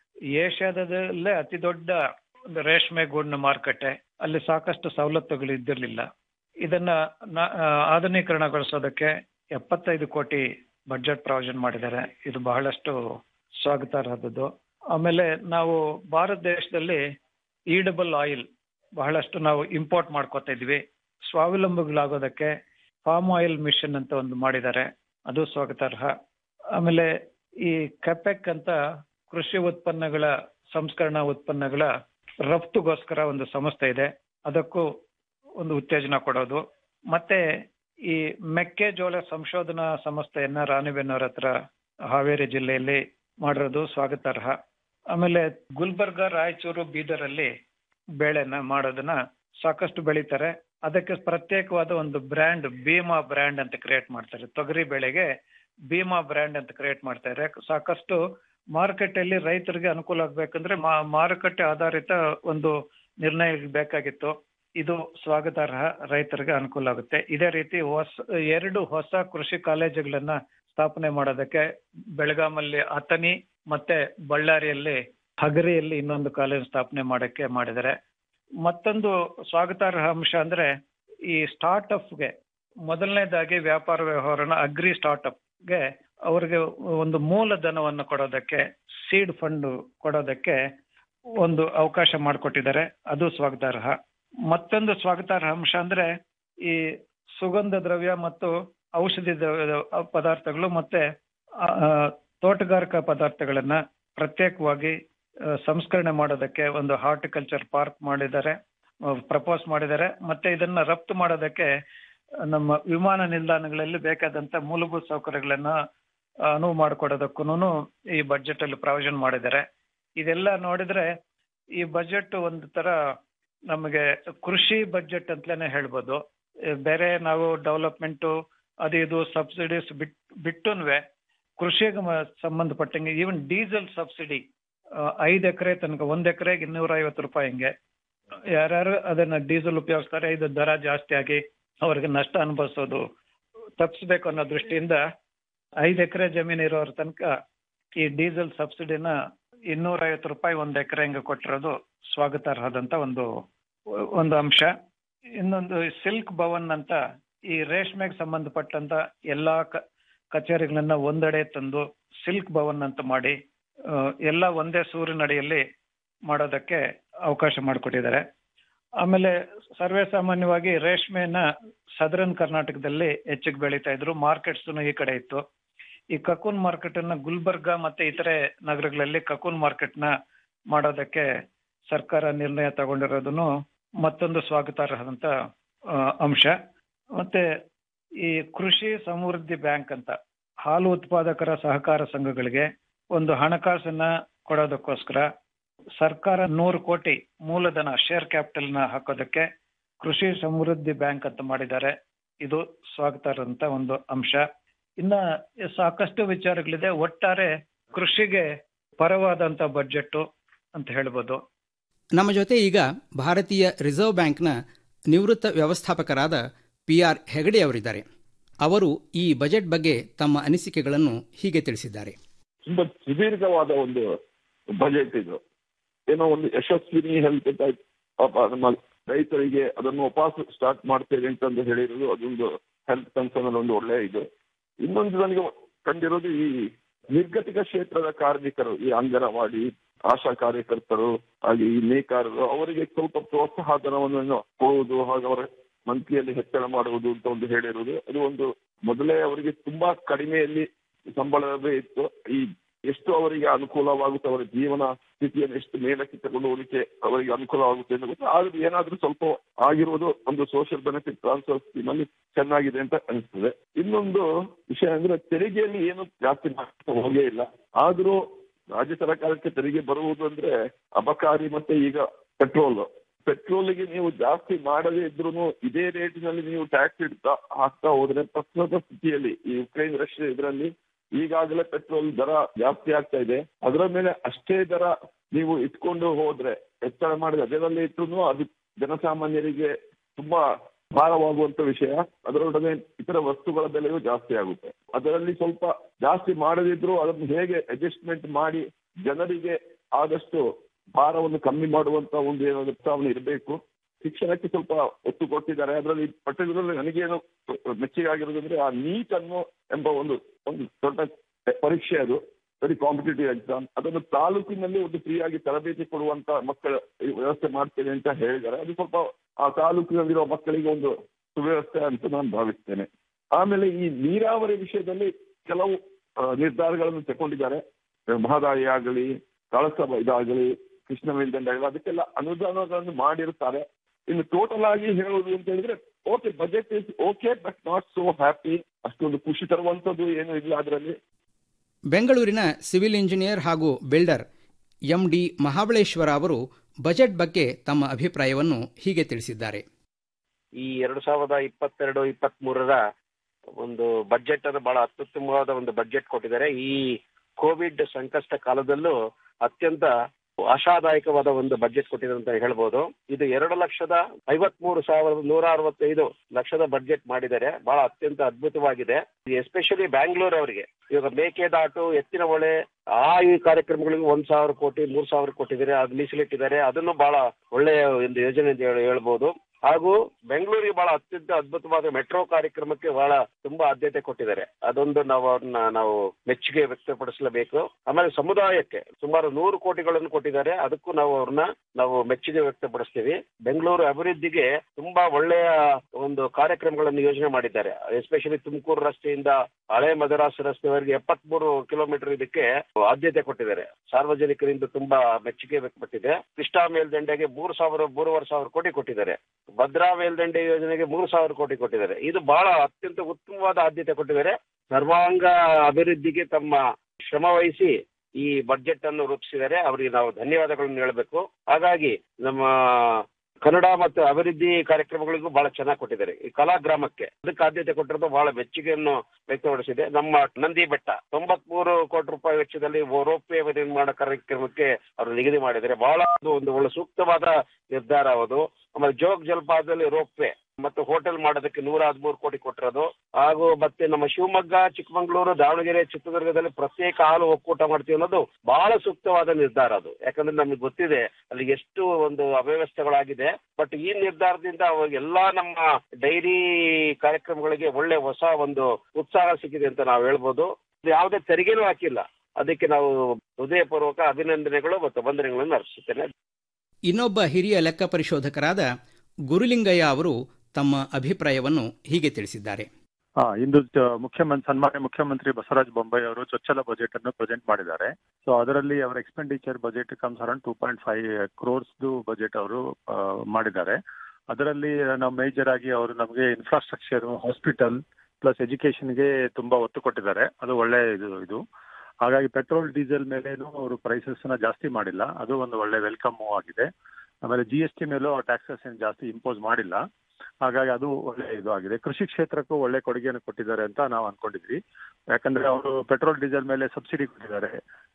ಏಷ್ಯಾದಲ್ಲೇ ಅತಿ ದೊಡ್ಡ ಒಂದು ರೇಷ್ಮೆ ಗೂಡಿನ ಮಾರುಕಟ್ಟೆ ಅಲ್ಲಿ ಸಾಕಷ್ಟು ಸವಲತ್ತುಗಳು ಇದ್ದಿರಲಿಲ್ಲ ಇದನ್ನ ನ- ಆ, ಆಧುನೀಕರಣಗೊಳಿಸೋದಕ್ಕೆ ಎಪ್ಪತ್ತೈದು ಕೋಟಿ ಬಜೆಟ್ ಪ್ರಾವಿಷನ್ ಮಾಡಿದ್ದಾರೆ ಇದು ಬಹಳಷ್ಟು ಸ್ವಾಗತಾರ್ಹದ್ದು ಆಮೇಲೆ ನಾವು ಭಾರತ ದೇಶದಲ್ಲಿ ಈಡಬಲ್ ಆಯಿಲ್ ಬಹಳಷ್ಟು ನಾವು ಇಂಪೋರ್ಟ್ ಮಾಡ್ಕೋತಾ ಇದ್ವಿ ಸ್ವಾವಲಂಬಿಗಳಾಗೋದಕ್ಕೆ ಫಾರ್ಮ್ ಆಯಿಲ್ ಮಿಷನ್ ಅಂತ ಒಂದು ಮಾಡಿದ್ದಾರೆ ಅದು ಸ್ವಾಗತಾರ್ಹ ಆಮೇಲೆ ಈ ಕೆಪೆಕ್ ಅಂತ ಕೃಷಿ ಉತ್ಪನ್ನಗಳ ಸಂಸ್ಕರಣಾ ಉತ್ಪನ್ನಗಳ ರಫ್ತುಗೋಸ್ಕರ ಒಂದು ಸಂಸ್ಥೆ ಇದೆ ಅದಕ್ಕೂ ಒಂದು ಉತ್ತೇಜನ ಕೊಡೋದು ಮತ್ತೆ ಈ ಮೆಕ್ಕೆಜೋಳ ಸಂಶೋಧನಾ ಸಂಸ್ಥೆಯನ್ನ ರಾಣಿಬೆನ್ನೂರ ಹತ್ರ ಹಾವೇರಿ ಜಿಲ್ಲೆಯಲ್ಲಿ ಮಾಡಿರೋದು ಸ್ವಾಗತಾರ್ಹ ಆಮೇಲೆ ಗುಲ್ಬರ್ಗ ರಾಯಚೂರು ಬೀದರಲ್ಲಿ ಬೇಳೆನ ಮಾಡೋದನ್ನ ಸಾಕಷ್ಟು ಬೆಳೀತಾರೆ ಅದಕ್ಕೆ ಪ್ರತ್ಯೇಕವಾದ ಒಂದು ಬ್ರ್ಯಾಂಡ್ ಭೀಮಾ ಬ್ರ್ಯಾಂಡ್ ಅಂತ ಕ್ರಿಯೇಟ್ ಮಾಡ್ತಾರೆ ತೊಗರಿ ಬೆಳೆಗೆ ಭೀಮಾ ಬ್ರ್ಯಾಂಡ್ ಅಂತ ಕ್ರಿಯೇಟ್ ಮಾಡ್ತಾರೆ ಸಾಕಷ್ಟು ಮಾರುಕಟ್ಟೆಯಲ್ಲಿ ರೈತರಿಗೆ ಅನುಕೂಲ ಆಗ್ಬೇಕಂದ್ರೆ ಮಾ- ಮಾರುಕಟ್ಟೆ ಆಧಾರಿತ ಒಂದು ನಿರ್ಣಯ ಬೇಕಾಗಿತ್ತು ಇದು ಸ್ವಾಗತಾರ್ಹ ರೈತರಿಗೆ ಅನುಕೂಲ ಆಗುತ್ತೆ ಇದೇ ರೀತಿ ಹೊಸ ಎರಡು ಹೊಸ ಕೃಷಿ ಕಾಲೇಜುಗಳನ್ನ ಸ್ಥಾಪನೆ ಮಾಡೋದಕ್ಕೆ ಬೆಳಗಾಮಲ್ಲಿ ಅಥಣಿ ಮತ್ತೆ ಬಳ್ಳಾರಿಯಲ್ಲಿ ಹಗರಿಯಲ್ಲಿ ಇನ್ನೊಂದು ಕಾಲೇಜ್ ಸ್ಥಾಪನೆ ಮಾಡಕ್ಕೆ ಮಾಡಿದ್ದಾರೆ ಮತ್ತೊಂದು ಸ್ವಾಗತಾರ್ಹ ಅಂಶ ಅಂದ್ರೆ ಈ ಸ್ಟಾರ್ಟ್ಅಪ್ಗೆ ಮೊದಲನೇದಾಗಿ ವ್ಯಾಪಾರ ವ್ಯವಹಾರನ ಅಗ್ರಿ ಸ್ಟಾರ್ಟ್ಅಪ್ಗೆ ಅವರಿಗೆ ಒಂದು ಮೂಲಧನವನ್ನು ಕೊಡೋದಕ್ಕೆ ಸೀಡ್ ಫಂಡ್ ಕೊಡೋದಕ್ಕೆ ಒಂದು ಅವಕಾಶ ಮಾಡಿಕೊಟ್ಟಿದ್ದಾರೆ ಅದು ಸ್ವಾಗತಾರ್ಹ ಮತ್ತೊಂದು ಸ್ವಾಗತಾರ್ಹ ಅಂಶ ಅಂದ್ರೆ ಈ ಸುಗಂಧ ದ್ರವ್ಯ ಮತ್ತು ಔಷಧಿ ದ್ರವ್ಯದ ಪದಾರ್ಥಗಳು ಮತ್ತೆ ಆ, ಆ, ತೋಟಗಾರಿಕಾ ಪದಾರ್ಥಗಳನ್ನ ಪ್ರತ್ಯೇಕವಾಗಿ ಆ, ಸಂಸ್ಕರಣೆ ಮಾಡೋದಕ್ಕೆ ಒಂದು ಹಾರ್ಟಿಕಲ್ಚರ್ ಪಾರ್ಕ್ ಮಾಡಿದ್ದಾರೆ ಪ್ರಪೋಸ್ ಮಾಡಿದ್ದಾರೆ ಮತ್ತೆ ಇದನ್ನ ರಫ್ತು ಮಾಡೋದಕ್ಕೆ ನಮ್ಮ ವಿಮಾನ ನಿಲ್ದಾಣಗಳಲ್ಲಿ ಬೇಕಾದಂತ ಮೂಲಭೂತ ಸೌಕರ್ಯಗಳನ್ನ ಅನುವು ಮಾಡಿಕೊಡೋದಕ್ಕೂ ಈ ಬಜೆಟ್ ಅಲ್ಲಿ ಪ್ರಾವಿಷನ್ ಮಾಡಿದ್ದಾರೆ ಇದೆಲ್ಲ ನೋಡಿದ್ರೆ ಈ ಬಜೆಟ್ ಒಂದು ತರ ನಮಗೆ ಕೃಷಿ ಬಜೆಟ್ ಅಂತಲೇ ಹೇಳ್ಬೋದು ಏ, ಬೇರೆ ನಾವು ಡೆವಲಪ್ಮೆಂಟ್ ಅದು ಇದು ಸಬ್ಸಿಡೀಸ್ ಬಿಟ್ ಬಿಟ್ಟುನ್ವೆ ಕೃಷಿಗೆ ಮ- ಸಂಬಂಧಪಟ್ಟಂಗೆ ಈವನ್ ಡೀಸೆಲ್ ಸಬ್ಸಿಡಿ ಐದು ಎಕರೆ ತನಕ ಒಂದ್ ಎಕರೆಗೆ ಇನ್ನೂರ ಐವತ್ತು ರೂಪಾಯಿ ಹಿಂಗೆ ಯಾರ್ಯಾರು ಅದನ್ನ ಡೀಸೆಲ್ ಉಪಯೋಗಿಸ್ತಾರೆ ಇದು ದರ ಜಾಸ್ತಿ ಆಗಿ ಅವ್ರಿಗೆ ನಷ್ಟ ಅನುಭವಿಸೋದು ತಪ್ಪಿಸ್ಬೇಕು ಅನ್ನೋ ದೃಷ್ಟಿಯಿಂದ ಐದು ಎಕರೆ ಜಮೀನು ಇರೋರ ತನಕ ಈ ಡೀಸೆಲ್ ಸಬ್ಸಿಡಿನ ಇನ್ನೂರ ಐವತ್ತು ರೂಪಾಯಿ ಒಂದ್ ಎಕರೆ ಹಿಂಗೆ ಕೊಟ್ಟಿರೋದು ಸ್ವಾಗತಾರ್ಹದಂತ ಒಂದು ಒಂದು ಅಂಶ ಇನ್ನೊಂದು ಸಿಲ್ಕ್ ಭವನ್ ಅಂತ ಈ ರೇಷ್ಮೆಗೆ ಸಂಬಂಧಪಟ್ಟಂತ ಎಲ್ಲಾ ಕ- ಕಚೇರಿಗಳನ್ನ ಒಂದೆಡೆ ತಂದು ಸಿಲ್ಕ್ ಭವನ್ ಅಂತ ಮಾಡಿ ಆ, ಎಲ್ಲ ಒಂದೇ ಸೂರಿನಡಿಯಲ್ಲಿ ಮಾಡೋದಕ್ಕೆ ಅವಕಾಶ ಮಾಡಿಕೊಟ್ಟಿದ್ದಾರೆ ಆಮೇಲೆ ಸರ್ವೇ ಸಾಮಾನ್ಯವಾಗಿ ರೇಷ್ಮೆನ ಸದರನ್ ಕರ್ನಾಟಕದಲ್ಲಿ ಹೆಚ್ಚಿಗೆ ಬೆಳೀತಾ ಇದ್ರು ಮಾರ್ಕೆಟ್ಸ್ ಈ ಕಡೆ ಇತ್ತು ಈ ಕಕೂನ್ ಮಾರ್ಕೆಟ್ ಅನ್ನ ಗುಲ್ಬರ್ಗ ಮತ್ತೆ ಇತರೆ ನಗರಗಳಲ್ಲಿ ಕಕೂನ್ ಮಾರ್ಕೆಟ್ ನ ಮಾಡೋದಕ್ಕೆ ಸರ್ಕಾರ ನಿರ್ಣಯ ತಗೊಂಡಿರೋದನ್ನು ಮತ್ತೊಂದು ಸ್ವಾಗತಾರ್ಹದಂತ ಆ, ಅಂಶ ಮತ್ತೆ ಈ ಕೃಷಿ ಸಮೃದ್ಧಿ ಬ್ಯಾಂಕ್ ಅಂತ ಹಾಲು ಉತ್ಪಾದಕರ ಸಹಕಾರ ಸಂಘಗಳಿಗೆ ಒಂದು ಹಣಕಾಸನ್ನ ಕೊಡೋದಕ್ಕೋಸ್ಕರ ಸರ್ಕಾರ ನೂರು ಕೋಟಿ ಮೂಲಧನ ಶೇರ್ ಕ್ಯಾಪಿಟಲ್ ನ ಹಾಕೋದಕ್ಕೆ ಕೃಷಿ ಸಮೃದ್ಧಿ ಬ್ಯಾಂಕ್ ಅಂತ ಮಾಡಿದ್ದಾರೆ ಇದು ಸ್ವಾಗತಾರ್ಹದಂತ ಒಂದು ಅಂಶ ಇನ್ನ ಸಾಕಷ್ಟು ವಿಚಾರಗಳಿದೆ ಒಟ್ಟಾರೆ ಕೃಷಿಗೆ ಪರವಾದಂತ ಬಜೆಟ್ ಅಂತ ಹೇಳ್ಬೋದು ನಮ್ಮ ಜೊತೆ ಈಗ ಭಾರತೀಯ ರಿಸರ್ವ್ ಬ್ಯಾಂಕ್ನ ನಿವೃತ್ತ ವ್ಯವಸ್ಥಾಪಕರಾದ ಪಿ ಆರ್ ಹೆಗಡೆ ಅವರಿದ್ದಾರೆ ಅವರು ಈ ಬಜೆಟ್ ಬಗ್ಗೆ ತಮ್ಮ ಅನಿಸಿಕೆಗಳನ್ನು ಹೀಗೆ ತಿಳಿಸಿದ್ದಾರೆ ತುಂಬಾ ಸುದೀರ್ಘವಾದ ಒಂದು ಬಜೆಟ್ ಇದು ಏನೋ ಒಂದು ಯಶಸ್ವಿನಿ ಹೆಲ್ತ್ ಟೈಪ್ ನಮ್ಮ ರೈತರಿಗೆ ಅದನ್ನು ವಾಪಸ್ ಸ್ಟಾರ್ಟ್ ಮಾಡ್ತೇವೆ ಅಂತಂದು ಹೇಳಿರೋದು ಅದೊಂದು ಹೆಲ್ತ್ ಕನ್ಸರ್ನ್ ಒಂದು ಒಳ್ಳೆ ಇದು ಇನ್ನೊಂದು ನನಗೆ ಕಂಡಿರೋದು ಈ ನಿರ್ಗತಿಕ ಕ್ಷೇತ್ರದ ಕಾರ್ಮಿಕರು ಈ ಅಂಗನವಾಡಿ ಆಶಾ ಕಾರ್ಯಕರ್ತರು ಹಾಗೆ ಈ ನೇಕಾರರು ಅವರಿಗೆ ಸ್ವಲ್ಪ ಪ್ರೋತ್ಸಾಹ ಧನವನ್ನು ಕೊಡುವುದು ಹಾಗೆ ಅವರ ಮಂತ್ಲಿಯಲ್ಲಿ ಹೆಚ್ಚಳ ಮಾಡುವುದು ಅಂತ ಒಂದು ಹೇಳಿರುವುದು ಅದು ಒಂದು ಮೊದಲೇ ಅವರಿಗೆ ತುಂಬಾ ಕಡಿಮೆಯಲ್ಲಿ ಸಂಬಳವೇ ಇತ್ತು ಈ ಎಷ್ಟು ಅವರಿಗೆ ಅನುಕೂಲವಾಗುತ್ತೆ ಅವರ ಜೀವನ ಸ್ಥಿತಿಯನ್ನು ಎಷ್ಟು ಮೇಲಕ್ಕೆ ತಗೊಂಡು ಹೋಗಲಿಕ್ಕೆ ಅವರಿಗೆ ಅನುಕೂಲವಾಗುತ್ತೆ ಅಂತ ಗೊತ್ತು ಆದ್ರೆ ಏನಾದ್ರೂ ಸ್ವಲ್ಪ ಆಗಿರುವುದು ಒಂದು ಸೋಷಿಯಲ್ ಬೆನಿಫಿಟ್ ಟ್ರಾನ್ಸ್ಫರ್ ಸ್ಕೀಮ್ ಅಲ್ಲಿ ಚೆನ್ನಾಗಿದೆ ಅಂತ ಅನಿಸ್ತದೆ ಇನ್ನೊಂದು ವಿಷಯ ಅಂದ್ರೆ ತೆರಿಗೆಯಲ್ಲಿ ಏನು ಜಾಸ್ತಿ ಮಾಡ್ತಾ ಹೋಗೇ ಇಲ್ಲ ಆದ್ರೂ ರಾಜ್ಯ ಸರ್ಕಾರಕ್ಕೆ ತೆರಿಗೆ ಬರುವುದು ಅಂದ್ರೆ ಅಬಕಾರಿ ಮತ್ತೆ ಈಗ ಪೆಟ್ರೋಲ್ ಪೆಟ್ರೋಲ್ಗೆ ನೀವು ಜಾಸ್ತಿ ಮಾಡದೇ ಇದ್ರು ಇದೇ ರೇಟಿನಲ್ಲಿ ನೀವು ಟ್ಯಾಕ್ಸ್ ಇಡ್ತಾ ಹಾಕ್ತಾ ಹೋದ್ರೆ ಪ್ರಸ್ತುತ ಸ್ಥಿತಿಯಲ್ಲಿ ಈ ಯುಕ್ರೈನ್ ರಷ್ಯಾ ಇದರಲ್ಲಿ ಈಗಾಗಲೇ ಪೆಟ್ರೋಲ್ ದರ ಜಾಸ್ತಿ ಆಗ್ತಾ ಇದೆ ಅದರ ಮೇಲೆ ಅಷ್ಟೇ ದರ ನೀವು ಇಟ್ಕೊಂಡು ಹೋದ್ರೆ ಹೆಚ್ಚಳ ಮಾಡಿದ್ರೆ ಅದರಲ್ಲಿ ಇಟ್ಟರು ಅದು ಜನಸಾಮಾನ್ಯರಿಗೆ ತುಂಬಾ ಭಾರವಾಗುವಂತ ವಿಷಯ ಅದರೊಡನೆ ಇತರ ವಸ್ತುಗಳ ಬೆಲೆಯೂ ಜಾಸ್ತಿ ಆಗುತ್ತೆ ಅದರಲ್ಲಿ ಸ್ವಲ್ಪ ಜಾಸ್ತಿ ಮಾಡದಿದ್ರು ಅದನ್ನು ಹೇಗೆ ಅಡ್ಜಸ್ಟ್ಮೆಂಟ್ ಮಾಡಿ ಜನರಿಗೆ ಆದಷ್ಟು ಭಾರವನ್ನು ಕಮ್ಮಿ ಮಾಡುವಂತ ಒಂದು ಏನಾದ್ರು ಪ್ರಸ್ತಾವನೆ ಇರಬೇಕು ಶಿಕ್ಷಣಕ್ಕೆ ಸ್ವಲ್ಪ ಒತ್ತು ಕೊಟ್ಟಿದ್ದಾರೆ ಅದರಲ್ಲಿ ಪರ್ಟಿಕ್ಯುಲರ್ ನನಗೇನು ಮೆಚ್ಚುಗೆ ಆಗಿರೋದಂದ್ರೆ ಆ ನೀಟ್ ಅನ್ನು ಎಂಬ ಒಂದು ಒಂದು ದೊಡ್ಡ ಪರೀಕ್ಷೆ ಅದು ವೆರಿ ಕಾಂಪಿಟೇಟಿವ್ ಎಕ್ಸಾಮ್ ಅದನ್ನು ತಾಲೂಕಿನಲ್ಲಿ ಒಂದು ಫ್ರೀ ಆಗಿ ತರಬೇತಿ ಕೊಡುವಂತ ಮಕ್ಕಳ ವ್ಯವಸ್ಥೆ ಮಾಡ್ತೇನೆ ಅಂತ ಹೇಳಿದ್ದಾರೆ ಅದು ಸ್ವಲ್ಪ ಆ ತಾಲೂಕಿನಲ್ಲಿರುವ ಮಕ್ಕಳಿಗೆ ಒಂದು ಸುವ್ಯವಸ್ಥೆ ಅಂತ ನಾನು ಭಾವಿಸ್ತೇನೆ ಆಮೇಲೆ ಈ ನೀರಾವರಿ ವಿಷಯದಲ್ಲಿ ಕೆಲವು ಆ, ನಿರ್ಧಾರಗಳನ್ನು ತಗೊಂಡಿದ್ದಾರೆ ಮಹದಾಯಿ ಆಗಲಿ ಕಳಸ ಇದಾಗಲಿ ಕೃಷ್ಣ ಮೇಲ್ದಂಡ ಆಗಲಿ ಅದಕ್ಕೆಲ್ಲ ಅನುದಾನಗಳನ್ನು ಮಾಡಿರುತ್ತಾರೆ ಇನ್ನು ಟೋಟಲ್ ಆಗಿ ಹೇಳುವುದು ಅಂತ ಹೇಳಿದ್ರೆ okay budget is okay but not so happy ಅಷ್ಟೊಂದು ಖುಷಿ ತರುವಂತದ್ದು ಏನು ಇಲ್ಲ ಅದರಲ್ಲಿ ಬೆಂಗಳೂರಿನ ಸಿವಿಲ್ ಇಂಜಿನಿಯರ್ ಹಾಗೂ ಬಿಲ್ಡರ್ ಎಂ ಡಿ ಮಹಾಬಳೇಶ್ವರ ಅವರು ಬಜೆಟ್ ಬಗ್ಗೆ ತಮ್ಮ ಅಭಿಪ್ರಾಯವನ್ನು ಹೀಗೆ ತಿಳಿಸಿದ್ದಾರೆ ಈ ಎರಡು ಸಾವಿರದ ಇಪ್ಪತ್ತೆರಡು ಇಪ್ಪತ್ತ್ ಮೂರರ ಒಂದು ಬಜೆಟ್ ಅನ್ನು ಬಹಳ ಅತ್ಯುತ್ತಮವಾದ ಒಂದು ಬಜೆಟ್ ಕೊಟ್ಟಿದ್ದಾರೆ ಈ ಕೋವಿಡ್ ಸಂಕಷ್ಟ ಕಾಲದಲ್ಲೂ ಅತ್ಯಂತ ಆಶಾದಾಯಕವಾದ ಒಂದು ಬಜೆಟ್ ಕೊಟ್ಟಿದೆ ಅಂತ ಹೇಳ್ಬೋದು ಇದು ಎರಡು ಲಕ್ಷದ ಐವತ್ಮೂರು ಸಾವಿರದ ನೂರ ಅರವತ್ತೈದು ಲಕ್ಷದ ಬಜೆಟ್ ಮಾಡಿದ್ದಾರೆ ಬಹಳ ಅತ್ಯಂತ ಅದ್ಭುತವಾಗಿದೆ ಎಸ್ಪೆಷಲಿ ಬ್ಯಾಂಗ್ಳೂರ್ ಅವರಿಗೆ ಇವಾಗ ಮೇಕೆದಾಟು ಎತ್ತಿನ ಹೊಳೆ ಆ ಈ ಕಾರ್ಯಕ್ರಮಗಳಿಗೆ ಒಂದ್ ಸಾವಿರ ಕೋಟಿ ಮೂರ್ ಸಾವಿರ ಕೊಟ್ಟಿದ್ದಾರೆ ಅದು ಮೀಸಲಿಟ್ಟಿದ್ದಾರೆ ಅದನ್ನು ಬಹಳ ಒಳ್ಳೆಯ ಒಂದು ಯೋಜನೆ ಅಂತ ಹೇಳಿ ಹೇಳ್ಬೋದು ಹಾಗೂ ಬೆಂಗಳೂರಿಗೆ ಬಹಳ ಅತ್ಯಂತ ಅದ್ಭುತವಾದ ಮೆಟ್ರೋ ಕಾರ್ಯಕ್ರಮಕ್ಕೆ ಬಹಳ ತುಂಬಾ ಆದ್ಯತೆ ಕೊಟ್ಟಿದ್ದಾರೆ ಅದೊಂದು ನಾವು ಅವ್ರನ್ನ ನಾವು ಮೆಚ್ಚುಗೆ ವ್ಯಕ್ತಪಡಿಸಲೇಬೇಕು ಆಮೇಲೆ ಸಮುದಾಯಕ್ಕೆ ಸುಮಾರು ನೂರು ಕೋಟಿಗಳನ್ನು ಕೊಟ್ಟಿದ್ದಾರೆ ಅದಕ್ಕೂ ನಾವು ಅವ್ರನ್ನ ನಾವು ಮೆಚ್ಚುಗೆ ವ್ಯಕ್ತಪಡಿಸ್ತೀವಿ ಬೆಂಗಳೂರು ಅಭಿವೃದ್ಧಿಗೆ ತುಂಬಾ ಒಳ್ಳೆಯ ಒಂದು ಕಾರ್ಯಕ್ರಮಗಳನ್ನು ಯೋಜನೆ ಮಾಡಿದ್ದಾರೆ ಎಸ್ಪೆಷಲಿ ತುಮಕೂರು ರಸ್ತೆಯಿಂದ ಹಳೆ ಮದರಾಸ್ ರಸ್ತೆವರೆಗೆ ಎಪ್ಪತ್ಮೂರು ಕಿಲೋಮೀಟರ್ ಇದಕ್ಕೆ ಆದ್ಯತೆ ಕೊಟ್ಟಿದ್ದಾರೆ ಸಾರ್ವಜನಿಕರಿಂದ ತುಂಬಾ ಮೆಚ್ಚುಗೆ ವ್ಯಕ್ತಪಟ್ಟಿದೆ ಕೃಷ್ಣಾ ಮೇಲ್ದಂಡೆಗೆ ಮೂರು ಸಾವಿರ ಮೂರುವರೆ ಸಾವಿರ ಕೋಟಿ ಕೊಟ್ಟಿದ್ದಾರೆ ಭದ್ರಾ ಮೇಲ್ದಂಡೆ ಯೋಜನೆಗೆ ಮೂರು ಸಾವಿರ ಕೋಟಿ ಕೊಟ್ಟಿದ್ದಾರೆ ಇದು ಬಹಳ ಅತ್ಯಂತ ಉತ್ತಮವಾದ ಆದ್ಯತೆ ಕೊಟ್ಟಿದ್ದಾರೆ ಸರ್ವಾಂಗ ಅಭಿವೃದ್ಧಿಗೆ ತಮ್ಮ ಶ್ರಮ ವಹಿಸಿ ಈ ಬಜೆಟ್ ಅನ್ನು ರೂಪಿಸಿದ್ದಾರೆ ಅವರಿಗೆ ನಾವು ಧನ್ಯವಾದಗಳನ್ನು ಹೇಳಬೇಕು ಹಾಗಾಗಿ ನಮ್ಮ ಕನ್ನಡ ಮತ್ತು ಅಭಿವೃದ್ಧಿ ಕಾರ್ಯಕ್ರಮಗಳಿಗೂ ಬಹಳ ಚೆನ್ನಾಗಿ ಕೊಟ್ಟಿದ್ದಾರೆ ಈ ಕಲಾ ಗ್ರಾಮಕ್ಕೆ ಅದಕ್ಕೆ ಆದ್ಯತೆ ಕೊಟ್ಟಿರೋದು ಬಹಳ ಮೆಚ್ಚುಗೆಯನ್ನು ವ್ಯಕ್ತಪಡಿಸಿದೆ ನಮ್ಮ ನಂದಿ ಬೆಟ್ಟ ತೊಂಬತ್ಮೂರು ಕೋಟಿ ರೂಪಾಯಿ ವೆಚ್ಚದಲ್ಲಿ ರೋಪ್ ವೇ ನಿರ್ಮಾಣ ಕಾರ್ಯಕ್ರಮಕ್ಕೆ ಅವರು ನಿಗದಿ ಮಾಡಿದ್ದಾರೆ ಬಹಳ ಅದು ಒಂದು ಒಳ್ಳೆ ಸೂಕ್ತವಾದ ನಿರ್ಧಾರ ಅದು ಆಮೇಲೆ ಜೋಗ್ ಜಲಪಾತದಲ್ಲಿ ರೋಪ್ ವೇ ಮತ್ತು ಹೋಟೆಲ್ ಮಾಡೋದಕ್ಕೆ ನೂರ ಹದಿಮೂರು ಕೋಟಿ ಕೊಟ್ಟಿರೋದು ಹಾಗೂ ಮತ್ತೆ ನಮ್ಮ ಶಿವಮೊಗ್ಗ ಚಿಕ್ಕಮಗಳೂರು ದಾವಣಗೆರೆ ಚಿತ್ರದುರ್ಗದಲ್ಲಿ ಪ್ರತ್ಯೇಕ ಹಾಲು ಒಕ್ಕೂಟ ಮಾಡ್ತೀವಿ ಅನ್ನೋದು ಬಹಳ ಸೂಕ್ತವಾದ ನಿರ್ಧಾರ ಅದು ಯಾಕಂದ್ರೆ ನಮಗೆ ಗೊತ್ತಿದೆ ಅಲ್ಲಿ ಎಷ್ಟು ಒಂದು ಅವ್ಯವಸ್ಥೆಗಳಾಗಿದೆ ಬಟ್ ಈ ನಿರ್ಧಾರದಿಂದ ಅವಾಗ ಎಲ್ಲಾ ನಮ್ಮ ಡೈರಿ ಕಾರ್ಯಕ್ರಮಗಳಿಗೆ ಒಳ್ಳೆ ಹೊಸ ಒಂದು ಉತ್ಸಾಹ ಸಿಕ್ಕಿದೆ ಅಂತ ನಾವು ಹೇಳ್ಬೋದು ಇದು ಯಾವುದೇ ತೆರಿಗೆನೂ ಹಾಕಿಲ್ಲ ಅದಕ್ಕೆ ನಾವು ಹೃದಯಪೂರ್ವಕ ಅಭಿನಂದನೆಗಳು ಮತ್ತು ವಂದನೆಗಳನ್ನು ಅರ್ಪಿಸುತ್ತೇನೆ ಇನ್ನೊಬ್ಬ ಹಿರಿಯ ಲೆಕ್ಕ ಪರಿಶೋಧಕರಾದ ಗುರುಲಿಂಗಯ್ಯ ಅವರು ತಮ್ಮ ಅಭಿಪ್ರಾಯವನ್ನು ಹೀಗೆ ತಿಳಿಸಿದ್ದಾರೆ ಹಾ ಇಂದು ಚ- ಮುಖ್ಯಮಂತ್ರಿ ಸನ್ಮಾನ್ಯ ಮುಖ್ಯಮಂತ್ರಿ ಬಸವರಾಜ ಬೊಮ್ಮಾಯಿ ಅವರು ಚೊಚ್ಚಲ ಬಜೆಟ್ ಅನ್ನು ಪ್ರೆಸೆಂಟ್ ಮಾಡಿದ್ದಾರೆ ಸೊ ಅದರಲ್ಲಿ ಅವರ expenditure budget comes around two point five ಕ್ರೋರ್ಸ್ದು ಬಜೆಟ್ ಅವರು ಆ, ಮಾಡಿದ್ದಾರೆ ಅದರಲ್ಲಿ ನಾವು ಮೇಜರ್ ಆಗಿ ಅವರು ನಮಗೆ ಇನ್ಫ್ರಾಸ್ಟ್ರಕ್ಚರ್ ಹಾಸ್ಪಿಟಲ್ ಪ್ಲಸ್ ಎಜುಕೇಶನ್ಗೆ ತುಂಬಾ ಒತ್ತು ಕೊಟ್ಟಿದ್ದಾರೆ ಅದು ಒಳ್ಳೆ ಇದು ಇದು ಹಾಗಾಗಿ ಪೆಟ್ರೋಲ್ ಡೀಸೆಲ್ ಮೇಲೇನು ಅವರು ಪ್ರೈಸಸ್ ನ ಜಾಸ್ತಿ ಮಾಡಿಲ್ಲ ಅದು ಒಂದು ಒಳ್ಳೆ ವೆಲ್ಕಮ್ ಆಗಿದೆ ಆಮೇಲೆ ಜಿ ಎಸ್ ಟಿ ಮೇಲೂ ಟ್ಯಾಕ್ಸಸ್ ಏನು ಜಾಸ್ತಿ ಇಂಪೋಸ್ ಮಾಡಿಲ್ಲ ಹಾಗಾಗಿ ಅದು ಒಳ್ಳೆ ಇದು ಆಗಿದೆ ಕೃಷಿ ಕ್ಷೇತ್ರಕ್ಕೂ ಒಳ್ಳೆ ಕೊಡುಗೆಯನ್ನು ಕೊಟ್ಟಿದ್ದಾರೆ ಅಂತ ನಾವು ಅನ್ಕೊಂಡಿದ್ವಿ ಯಾಕಂದ್ರೆ ಅವರು ಪೆಟ್ರೋಲ್ ಡೀಸೆಲ್ ಮೇಲೆ ಸಬ್ಸಿಡಿ ಕೊಟ್ಟಿದ್ದಾರೆ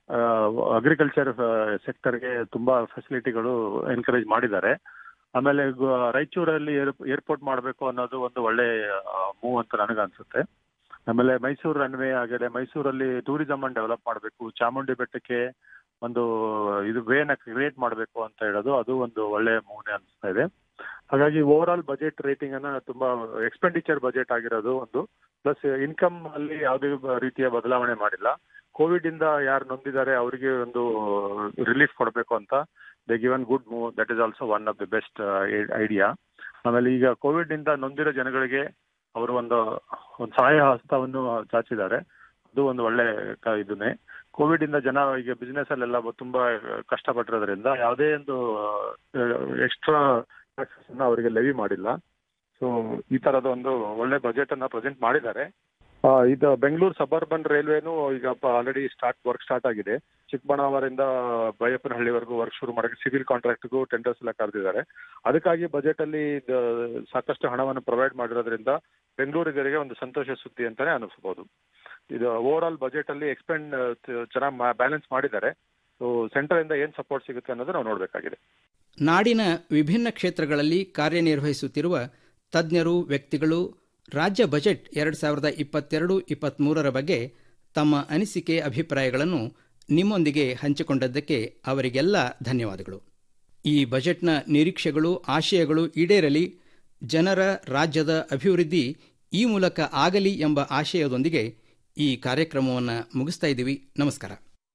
ಅಗ್ರಿಕಲ್ಚರ್ ಸೆಕ್ಟರ್ಗೆ ತುಂಬಾ ಫೆಸಿಲಿಟಿಗಳು ಎನ್ಕರೇಜ್ ಮಾಡಿದ್ದಾರೆ ಆಮೇಲೆ ಗು- ರಾಯಚೂರಲ್ಲಿ ಏರ್ಪೋರ್ಟ್ ಮಾಡಬೇಕು ಅನ್ನೋದು ಒಂದು ಒಳ್ಳೆ ಮೂವ್ ಅಂತ ನನಗೆ ಅನ್ಸುತ್ತೆ ಆಮೇಲೆ ಮೈಸೂರು ರನ್ವೇ ಆಗಿದೆ ಮೈಸೂರಲ್ಲಿ ಟೂರಿಸಂ ಅನ್ನು ಡೆವಲಪ್ ಮಾಡಬೇಕು ಚಾಮುಂಡಿ ಬೆಟ್ಟಕ್ಕೆ ಒಂದು ಇದು ವೇನ ಕ್ರಿಯೇಟ್ ಮಾಡಬೇಕು ಅಂತ ಹೇಳೋದು ಅದು ಒಂದು ಒಳ್ಳೆ ಮೂವ್ನೆ ಅನಿಸ್ತಾ ಇದೆ ಹಾಗಾಗಿ ಓವರ್ ಆಲ್ ಬಜೆಟ್ ರೇಟಿಂಗ್ ಅನ್ನ ತುಂಬಾ ಎಕ್ಸ್ಪೆಂಡಿಚರ್ ಬಜೆಟ್ ಆಗಿರೋದು ಒಂದು ಪ್ಲಸ್ ಇನ್ಕಮ್ ಅಲ್ಲಿ ಯಾವುದೇ ಬ- ರೀತಿಯ ಬದಲಾವಣೆ ಮಾಡಿಲ್ಲ ಕೋವಿಡ್ ಇಂದ ಯಾರು ನೊಂದಿದ್ದಾರೆ ಅವರಿಗೆ ಒಂದು ರಿಲೀಫ್ ಕೊಡಬೇಕು ಅಂತ they given good move that is also one of the best idea ಆಮೇಲೆ ಈಗ ಕೋವಿಡ್ ಇಂದ ನೊಂದಿರೋ ಜನಗಳಿಗೆ ಅವರು ಒಂದು ಒಂದು ಸಹಾಯ ಹಸ್ತವನ್ನು ಚಾಚಿದ್ದಾರೆ ಅದು ಒಂದು ಒಳ್ಳೆ ಕ- ಇದನ್ನೇ ಕೋವಿಡ್ ಇಂದ ಜನ ಈಗ ಬಿಸ್ನೆಸ್ ಅಲ್ಲೆಲ್ಲ ತುಂಬಾ ಕಷ್ಟಪಟ್ಟಿರೋದ್ರಿಂದ ಯಾವುದೇ ಒಂದು ಎಕ್ಸ್ಟ್ರಾ ಟ್ಯಾಕ್ಸಸ್ ಅನ್ನ ಅವರಿಗೆ ಲೆವಿ ಮಾಡಿಲ್ಲ ಸೊ ಈ ತರದ ಒಂದು ಒಳ್ಳೆ ಬಜೆಟ್ ಅನ್ನ ಪ್ರೆಸೆಂಟ್ ಮಾಡಿದ್ದಾರೆ ಆ, ಇದು ಬೆಂಗಳೂರು ಸಬರ್ಬನ್ ರೈಲ್ವೆನು ಈಗ ಆಲ್ರೆಡಿ ಸ್ಟಾರ್ಟ್ ವರ್ಕ್ ಸ್ಟಾರ್ಟ್ ಆಗಿದೆ ಚಿಕ್ಕಬಳ್ಳಾಪುರದಿಂದ ಬೈಯಪ್ಪನಹಳ್ಳಿವರೆಗೂ ವರ್ಕ್ ಶುರು ಮಾಡಕ್ಕೆ ಸಿವಿಲ್ ಕಾಂಟ್ರಾಕ್ಟ್ಗೂ ಟೆಂಡರ್ಸ್ ಎಲ್ಲ ಕರೆದಿದ್ದಾರೆ ಅದಕ್ಕಾಗಿ ಬಜೆಟ್ ಅಲ್ಲಿ ಇದು ಸಾಕಷ್ಟು ಹಣವನ್ನು ಪ್ರೊವೈಡ್ ಮಾಡಿರೋದ್ರಿಂದ ಬೆಂಗಳೂರಿಗರಿಗೆ ಒಂದು ಸಂತೋಷ ಸುದ್ದಿ ಅಂತಾನೆ ಅನಿಸ್ಬೋದು ಇದು ಓವರ್ ಆಲ್ ಬಜೆಟ್ ಅಲ್ಲಿ ಎಕ್ಸ್ಪೆಂಡ್ ಚೆನ್ನಾಗಿ ಬ್ಯಾಲೆನ್ಸ್ ಮಾಡಿದ್ದಾರೆ ಸೊ ಸೆಂಟರ್ ಇಂದ ಏನ್ ಸಪೋರ್ಟ್ ಸಿಗುತ್ತೆ ಅನ್ನೋದು ನಾವು ನೋಡಬೇಕಾಗಿದೆ ನಾಡಿನ ವಿಭಿನ್ನ ಕ್ಷೇತ್ರಗಳಲ್ಲಿ ಕಾರ್ಯನಿರ್ವಹಿಸುತ್ತಿರುವ ತಜ್ಞರು ವ್ಯಕ್ತಿಗಳು ರಾಜ್ಯ ಬಜೆಟ್ ಎರಡು ಸಾವಿರದ ಇಪ್ಪತ್ತೆರಡು ಇಪ್ಪತ್ತ್ಮೂರರ ಬಗ್ಗೆ ತಮ್ಮ ಅನಿಸಿಕೆ ಅಭಿಪ್ರಾಯಗಳನ್ನು ನಿಮ್ಮೊಂದಿಗೆ ಹಂಚಿಕೊಂಡದ್ದಕ್ಕೆ ಅವರಿಗೆಲ್ಲ ಧನ್ಯವಾದಗಳು ಈ ಬಜೆಟ್ನ ನಿರೀಕ್ಷೆಗಳು ಆಶಯಗಳು ಈಡೇರಲಿ ಜನರ ರಾಜ್ಯದ ಅಭಿವೃದ್ಧಿ ಈ ಮೂಲಕ ಆಗಲಿ ಎಂಬ ಆಶಯದೊಂದಿಗೆ ಈ ಕಾರ್ಯಕ್ರಮವನ್ನು ಮುಗಿಸ್ತಾ ಇದ್ದೀವಿ ನಮಸ್ಕಾರ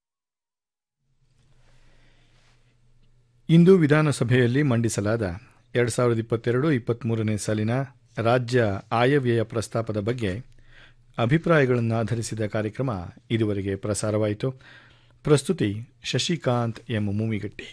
ಇಂದು ವಿಧಾನಸಭೆಯಲ್ಲಿ ಮಂಡಿಸಲಾದ ಎರಡು ಸಾವಿರದ ಇಪ್ಪತ್ತೆರಡು ಇಪ್ಪತ್ತ್ಮೂರನೇ ಸಾಲಿನ ರಾಜ್ಯ ಆಯವ್ಯಯ ಪ್ರಸ್ತಾಪದ ಬಗ್ಗೆ ಅಭಿಪ್ರಾಯಗಳನ್ನು ಆಧರಿಸಿದ ಕಾರ್ಯಕ್ರಮ ಇದುವರೆಗೆ ಪ್ರಸಾರವಾಯಿತು ಪ್ರಸ್ತುತಿ ಶಶಿಕಾಂತ್ ಎಂ ಮೂಮಿಗಟ್ಟಿ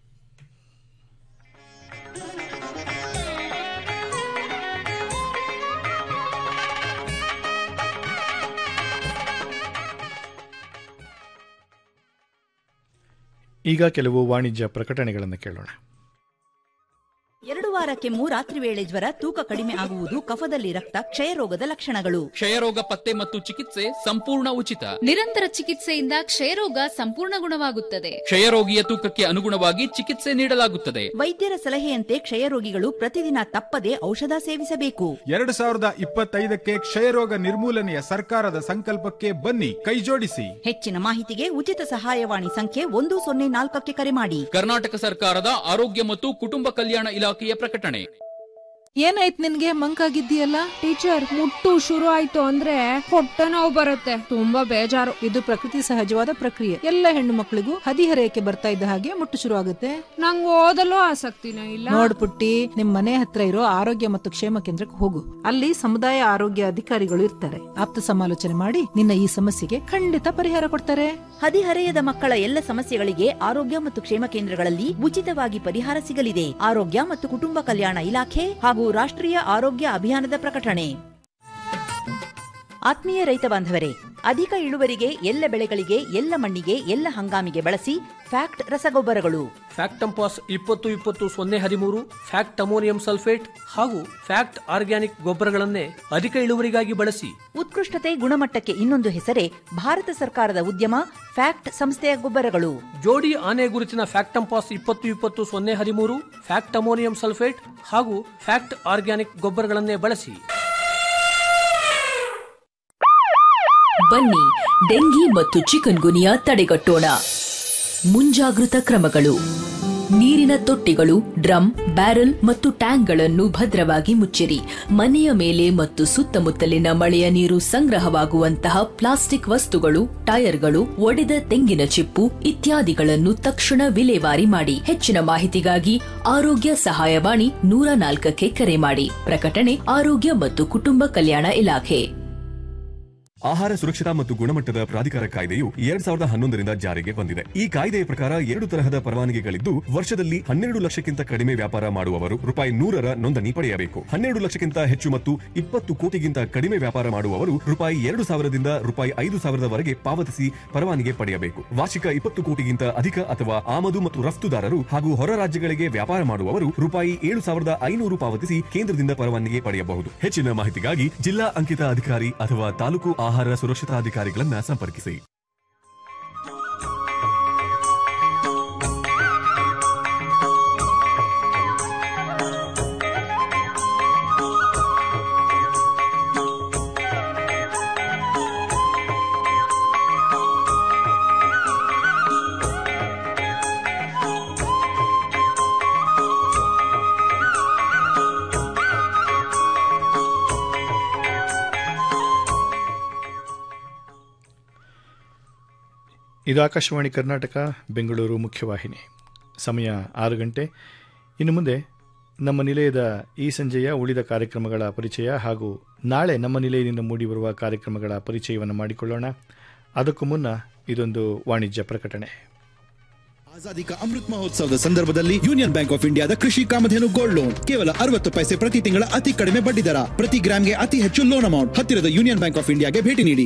ಈಗ ಕೆಲವು ವಾಣಿಜ್ಯ ಪ್ರಕಟಣೆಗಳನ್ನು ಕೇಳೋಣ ಎರಡು ವಾರ ಕೆಮ್ಮು ರಾತ್ರಿ ವೇಳೆ ಜ್ವರ ತೂಕ ಕಡಿಮೆ ಆಗುವುದು ಕಫದಲ್ಲಿ ರಕ್ತ ಕ್ಷಯರೋಗದ ಲಕ್ಷಣಗಳು ಕ್ಷಯರೋಗ ಪತ್ತೆ ಮತ್ತು ಚಿಕಿತ್ಸೆ ಸಂಪೂರ್ಣ ಉಚಿತ ನಿರಂತರ ಚಿಕಿತ್ಸೆಯಿಂದ ಕ್ಷಯರೋಗ ಸಂಪೂರ್ಣ ಗುಣವಾಗುತ್ತದೆ ಕ್ಷಯರೋಗಿಯ ತೂಕಕ್ಕೆ ಅನುಗುಣವಾಗಿ ಚಿಕಿತ್ಸೆ ನೀಡಲಾಗುತ್ತದೆ ವೈದ್ಯರ ಸಲಹೆಯಂತೆ ಕ್ಷಯರೋಗಿಗಳು ಪ್ರತಿದಿನ ತಪ್ಪದೆ ಔಷಧ ಸೇವಿಸಬೇಕು ಎರಡು ಸಾವಿರದ ಇಪ್ಪತ್ತೈದಕ್ಕೆ ಕ್ಷಯರೋಗ ನಿರ್ಮೂಲನೆಯ ಸರ್ಕಾರದ ಸಂಕಲ್ಪಕ್ಕೆ ಬನ್ನಿ ಕೈಜೋಡಿಸಿ ಹೆಚ್ಚಿನ ಮಾಹಿತಿಗೆ ಉಚಿತ ಸಹಾಯವಾಣಿ ಸಂಖ್ಯೆ ಒಂದು ಸೊನ್ನೆ ನಾಲ್ಕಕ್ಕೆ ಕರೆ ಮಾಡಿ ಕರ್ನಾಟಕ ಸರ್ಕಾರದ ಆರೋಗ್ಯ ಮತ್ತು ಕುಟುಂಬ ಕಲ್ಯಾಣ ಇಲಾಖೆಯ ಪ್ರಕಟಣೆ ಏನಾಯ್ತು ನಿನ್ಗೆ ಮಂಕಾಗಿದ್ದೀಯಲ್ಲ ಟೀಚರ್ ಮುಟ್ಟು ಶುರು ಆಯ್ತು ಅಂದ್ರೆ ಹೊಟ್ಟೆ ನೋವು ಬರುತ್ತೆ ತುಂಬಾ ಬೇಜಾರು ಇದು ಪ್ರಕೃತಿ ಸಹಜವಾದ ಪ್ರಕ್ರಿಯೆ ಎಲ್ಲ ಹೆಣ್ಣು ಮಕ್ಕಳಿಗೂ ಹದಿಹರೆಯಕ್ಕೆ ಬರ್ತಾ ಇದ್ದ ಹಾಗೆ ಮುಟ್ಟು ಶುರು ಆಗುತ್ತೆ ನಂಗೆ ಓದಲು ಆಸಕ್ತಿನೂ ಇಲ್ಲ ನೋಡ್ ಪುಟ್ಟಿ ನಿಮ್ ಮನೆ ಹತ್ರ ಇರೋ ಆರೋಗ್ಯ ಮತ್ತು ಕ್ಷೇಮ ಕೇಂದ್ರಕ್ಕೆ ಹೋಗು ಅಲ್ಲಿ ಸಮುದಾಯ ಆರೋಗ್ಯ ಅಧಿಕಾರಿಗಳು ಇರ್ತಾರೆ ಆಪ್ತ ಸಮಾಲೋಚನೆ ಮಾಡಿ ನಿನ್ನ ಈ ಸಮಸ್ಯೆಗೆ ಖಂಡಿತ ಪರಿಹಾರ ಕೊಡ್ತಾರೆ ಹದಿಹರೆಯದ ಮಕ್ಕಳ ಎಲ್ಲ ಸಮಸ್ಯೆಗಳಿಗೆ ಆರೋಗ್ಯ ಮತ್ತು ಕ್ಷೇಮ ಕೇಂದ್ರಗಳಲ್ಲಿ ಉಚಿತವಾಗಿ ಪರಿಹಾರ ಸಿಗಲಿದೆ ಆರೋಗ್ಯ ಮತ್ತು ಕುಟುಂಬ ಕಲ್ಯಾಣ ಇಲಾಖೆ ಹಾಗೂ ರಾಷ್ಟ್ರೀಯ ಆರೋಗ್ಯ ಅಭಿಯಾನದ ಪ್ರಕಟಣೆ ಆತ್ಮೀಯ ರೈತ ಬಾಂಧವರೇ ಅಧಿಕ ಇಳುವರಿಗೆ ಎಲ್ಲ ಬೆಳೆಗಳಿಗೆ ಎಲ್ಲ ಮಣ್ಣಿಗೆ ಎಲ್ಲ ಹಂಗಾಮಿಗೆ ಬಳಸಿ ಫ್ಯಾಕ್ಟ್ ರಸಗೊಬ್ಬರಗಳು ಫ್ಯಾಕ್ಟಂಪಾಸ್ ಇಪ್ಪತ್ತು ಇಪ್ಪತ್ತು ಸೊನ್ನೆ ಹದಿಮೂರು ಫ್ಯಾಕ್ಟ್ ಅಮೋನಿಯಂ ಸಲ್ಫೇಟ್ ಹಾಗೂ ಫ್ಯಾಕ್ಟ್ ಆರ್ಗ್ಯಾನಿಕ್ ಗೊಬ್ಬರಗಳನ್ನೇ ಅಧಿಕ ಇಳುವರಿಗಾಗಿ ಬಳಸಿ ಉತ್ಕೃಷ್ಟತೆ ಗುಣಮಟ್ಟಕ್ಕೆ ಇನ್ನೊಂದು ಹೆಸರೇ ಭಾರತ ಸರ್ಕಾರದ ಉದ್ಯಮ ಫ್ಯಾಕ್ಟ್ ಸಂಸ್ಥೆಯ ಗೊಬ್ಬರಗಳು ಜೋಡಿ ಆನೆ ಗುರುತಿನ ಫ್ಯಾಕ್ಟಂಪಾಸ್ ಇಪ್ಪತ್ತು ಇಪ್ಪತ್ತು ಸೊನ್ನೆ ಹದಿಮೂರು ಫ್ಯಾಕ್ಟ್ ಅಮೋನಿಯಂ ಸಲ್ಫೇಟ್ ಹಾಗೂ ಫ್ಯಾಕ್ಟ್ ಆರ್ಗ್ಯಾನಿಕ್ ಗೊಬ್ಬರಗಳನ್ನೇ ಬಳಸಿ ಬನ್ನಿ ಡೆಂಗಿ ಮತ್ತು ಚಿಕನ್ ಗುನಿಯಾ ತಡೆಗಟ್ಟೋಣ ಮುಂಜಾಗೃತ ಕ್ರಮಗಳು ನೀರಿನ ತೊಟ್ಟಿಗಳು ಡ್ರಮ್ ಬ್ಯಾರಲ್ ಮತ್ತು ಟ್ಯಾಂಕ್ಗಳನ್ನು ಭದ್ರವಾಗಿ ಮುಚ್ಚಿರಿ ಮನೆಯ ಮೇಲೆ ಮತ್ತು ಸುತ್ತಮುತ್ತಲಿನ ಮಳೆಯ ನೀರು ಸಂಗ್ರಹವಾಗುವಂತಹ ಪ್ಲಾಸ್ಟಿಕ್ ವಸ್ತುಗಳು ಟೈರ್ಗಳು ಒಡೆದ ತೆಂಗಿನ ಚಿಪ್ಪು ಇತ್ಯಾದಿಗಳನ್ನು ತಕ್ಷಣ ವಿಲೇವಾರಿ ಮಾಡಿ ಹೆಚ್ಚಿನ ಮಾಹಿತಿಗಾಗಿ ಆರೋಗ್ಯ ಸಹಾಯವಾಣಿ ನೂರ ನಾಲ್ಕಕ್ಕೆ ಕರೆ ಮಾಡಿ ಪ್ರಕಟಣೆ ಆರೋಗ್ಯ ಮತ್ತು ಕುಟುಂಬ ಕಲ್ಯಾಣ ಇಲಾಖೆ ಆಹಾರ ಸುರಕ್ಷತಾ ಮತ್ತು ಗುಣಮಟ್ಟದ ಪ್ರಾಧಿಕಾರ ಕಾಯ್ದೆಯು ಎರಡ್ ಸಾವಿರದ ಹನ್ನೊಂದರಿಂದ ಜಾರಿಗೆ ಬಂದಿದೆ ಈ ಕಾಯ್ದೆಯ ಪ್ರಕಾರ ಎರಡು ತರಹದ ಪರವಾನಗಿಗಳಿದ್ದು ವರ್ಷದಲ್ಲಿ ಹನ್ನೆರಡು ಲಕ್ಷಕ್ಕಿಂತ ಕಡಿಮೆ ವ್ಯಾಪಾರ ಮಾಡುವವರು ರೂಪಾಯಿ ನೂರರ ನೋಂದಣಿ ಪಡೆಯಬೇಕು ಹನ್ನೆರಡು ಲಕ್ಷಕ್ಕಿಂತ ಹೆಚ್ಚು ಮತ್ತು ಇಪ್ಪತ್ತು ಕೋಟಿಗಿಂತ ಕಡಿಮೆ ವ್ಯಾಪಾರ ಮಾಡುವವರು ರೂಪಾಯಿ ಎರಡು ಸಾವಿರದಿಂದ ರೂಪಾಯಿ ಐದು ಸಾವಿರದವರೆಗೆ ಪಾವತಿಸಿ ಪರವಾನಗಿ ಪಡೆಯಬೇಕು ವಾರ್ಷಿಕ ಇಪ್ಪತ್ತು ಕೋಟಿಗಿಂತ ಅಧಿಕ ಅಥವಾ ಆಮದು ಮತ್ತು ರಫ್ತುದಾರರು ಹಾಗೂ ಹೊರ ರಾಜ್ಯಗಳಿಗೆ ವ್ಯಾಪಾರ ಮಾಡುವವರು ರೂಪಾಯಿ ಏಳು ಸಾವಿರದ ಐನೂರು ಪಾವತಿಸಿ ಕೇಂದ್ರದಿಂದ ಪರವಾನಗಿ ಪಡೆಯಬಹುದು ಹೆಚ್ಚಿನ ಮಾಹಿತಿಗಾಗಿ ಜಿಲ್ಲಾ ಅಂಕಿತ ಅಧಿಕಾರಿ ಅಥವಾ ತಾಲೂಕು ಆಹಾರ ಸುರಕ್ಷತಾ ಅಧಿಕಾರಿಗಳನ್ನ ಸಂಪರ್ಕಿಸಿ ಇದು ಆಕಾಶವಾಣಿ ಕರ್ನಾಟಕ ಬೆಂಗಳೂರು ಮುಖ್ಯವಾಹಿನಿ ಸಮಯ ಆರು ಗಂಟೆ ಇನ್ನು ಮುಂದೆ ನಮ್ಮ ನಿಲಯದ ಈ ಸಂಜೆಯ ಉಳಿದ ಕಾರ್ಯಕ್ರಮಗಳ ಪರಿಚಯ ಹಾಗೂ ನಾಳೆ ನಮ್ಮ ನಿಲಯದಿಂದ ಮೂಡಿಬರುವ ಕಾರ್ಯಕ್ರಮಗಳ ಪರಿಚಯವನ್ನು ಮಾಡಿಕೊಳ್ಳೋಣ ಅದಕ್ಕೂ ಮುನ್ನ ಇದೊಂದು ವಾಣಿಜ್ಯ ಪ್ರಕಟಣೆ ಆಜಾದಿ ಕಾ ಅಮೃತ್ ಮಹೋತ್ಸವದ ಸಂದರ್ಭದಲ್ಲಿ ಯೂನಿಯನ್ ಬ್ಯಾಂಕ್ ಆಫ್ ಇಂಡಿಯಾದ ಕೃಷಿ ಕಾಮಧೇನು ಗೋಲ್ಡ್ ಲೋನ್ ಕೇವಲ ಅರವತ್ತು ಪೈಸೆ ಪ್ರತಿ ತಿಂಗಳ ಅತಿ ಕಡಿಮೆ ಬಡ್ಡಿ ದರ ಪ್ರತಿ ಗ್ರಾಮ್ಗೆ ಅತಿ ಹೆಚ್ಚು ಲೋನ್ ಅಮೌಂಟ್ ಹತ್ತಿರದ ಯೂನಿಯನ್ ಬ್ಯಾಂಕ್ ಆಫ್ ಇಂಡಿಯಾಗೆ ಭೇಟಿ ನೀಡಿ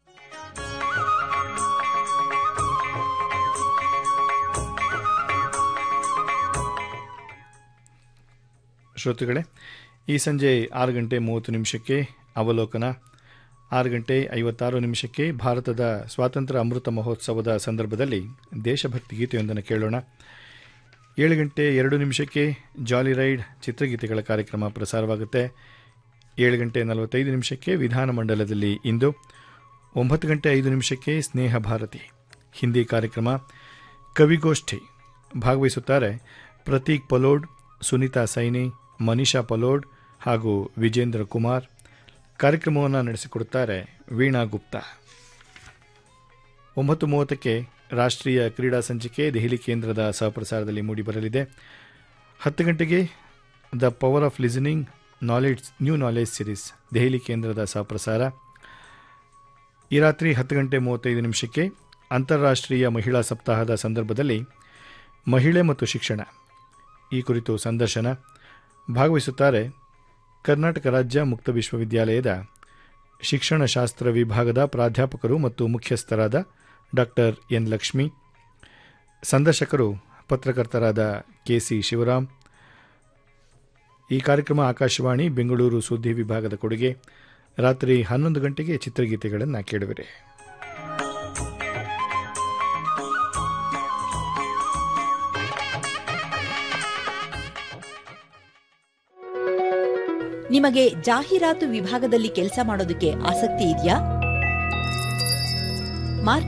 ಶ್ರೋತೃಗಳೇ ಈ ಸಂಜೆ ಆರು ಗಂಟೆ ಮೂವತ್ತು ನಿಮಿಷಕ್ಕೆ ಅವಲೋಕನ ಆರು ಗಂಟೆ ಐವತ್ತಾರು ನಿಮಿಷಕ್ಕೆ ಭಾರತದ ಸ್ವಾತಂತ್ರ್ಯ ಅಮೃತ ಮಹೋತ್ಸವದ ಸಂದರ್ಭದಲ್ಲಿ ದೇಶಭಕ್ತಿ ಗೀತೆಯೊಂದನ್ನು ಕೇಳೋಣ ಏಳು ಗಂಟೆ ಎರಡು ನಿಮಿಷಕ್ಕೆ ಜಾಲಿ ರೈಡ್ ಚಿತ್ರಗೀತೆಗಳ ಕಾರ್ಯಕ್ರಮ ಪ್ರಸಾರವಾಗುತ್ತೆ ಏಳು ಗಂಟೆ ನಲವತ್ತೈದು ನಿಮಿಷಕ್ಕೆ ವಿಧಾನಮಂಡಲದಲ್ಲಿ ಇಂದು ಒಂಬತ್ತು ಗಂಟೆ ಐದು ನಿಮಿಷಕ್ಕೆ ಸ್ನೇಹ ಭಾರತಿ ಹಿಂದಿ ಕಾರ್ಯಕ್ರಮ ಕವಿಗೋಷ್ಠಿ ಭಾಗವಹಿಸುತ್ತಾರೆ ಪ್ರತೀಕ್ ಪಲೋಡ್ ಸುನೀತಾ ಸೈನಿ ಮನೀಷಾ ಪಲೋಡ್ ಹಾಗೂ ವಿಜೇಂದ್ರ ಕುಮಾರ್ ಕಾರ್ಯಕ್ರಮವನ್ನು ನಡೆಸಿಕೊಡುತ್ತಾರೆ ವೀಣಾ ಗುಪ್ತಾ ಒಂಬತ್ತು ಮೂವತ್ತಕ್ಕೆ ರಾಷ್ಟ್ರೀಯ ಕ್ರೀಡಾ ಸಂಚಿಕೆ ದೆಹಲಿ ಕೇಂದ್ರದ ಸಹಪ್ರಸಾರದಲ್ಲಿ ಮೂಡಿಬರಲಿದೆ ಹತ್ತು ಗಂಟೆಗೆ the power of listening knowledge new knowledge series Delhi ಕೇಂದ್ರದ ಸಹಪ್ರಸಾರ ಈ ರಾತ್ರಿ ಹತ್ತು ಗಂಟೆ ಮೂವತ್ತೈದು ನಿಮಿಷಕ್ಕೆ ಅಂತಾರಾಷ್ಟ್ರೀಯ ಮಹಿಳಾ ಸಪ್ತಾಹದ ಸಂದರ್ಭದಲ್ಲಿ ಮಹಿಳೆ ಮತ್ತು ಶಿಕ್ಷಣ ಈ ಕುರಿತು ಸಂದರ್ಶನ ಭಾಗವಹಿಸುತ್ತಾರೆ ಕರ್ನಾಟಕ ರಾಜ್ಯ ಮುಕ್ತ ವಿಶ್ವವಿದ್ಯಾಲಯದ ಶಿಕ್ಷಣಶಾಸ್ತ್ರ ವಿಭಾಗದ ಪ್ರಾಧ್ಯಾಪಕರು ಮತ್ತು ಮುಖ್ಯಸ್ಥರಾದ ಡಾಕ್ಟರ್ ಎನ್ ಲಕ್ಷ್ಮಿ ಸಂದರ್ಶಕರು ಪತ್ರಕರ್ತರಾದ ಕೆಸಿ ಶಿವರಾಮ್ ಈ ಕಾರ್ಯಕ್ರಮ ಆಕಾಶವಾಣಿ ಬೆಂಗಳೂರು ಸುದ್ದಿ ವಿಭಾಗದ ಕೊಡುಗೆ ರಾತ್ರಿ ಹನ್ನೊಂದು ಗಂಟೆಗೆ ಚಿತ್ರಗೀತೆಗಳನ್ನು ಕೇಳುವಿರಿ ನಿಮಗೆ ಜಾಹೀರಾತು ವಿಭಾಗದಲ್ಲಿ ಕೆಲಸ ಮಾಡೋದಕ್ಕೆ ಆಸಕ್ತಿ ಇದೆಯಾ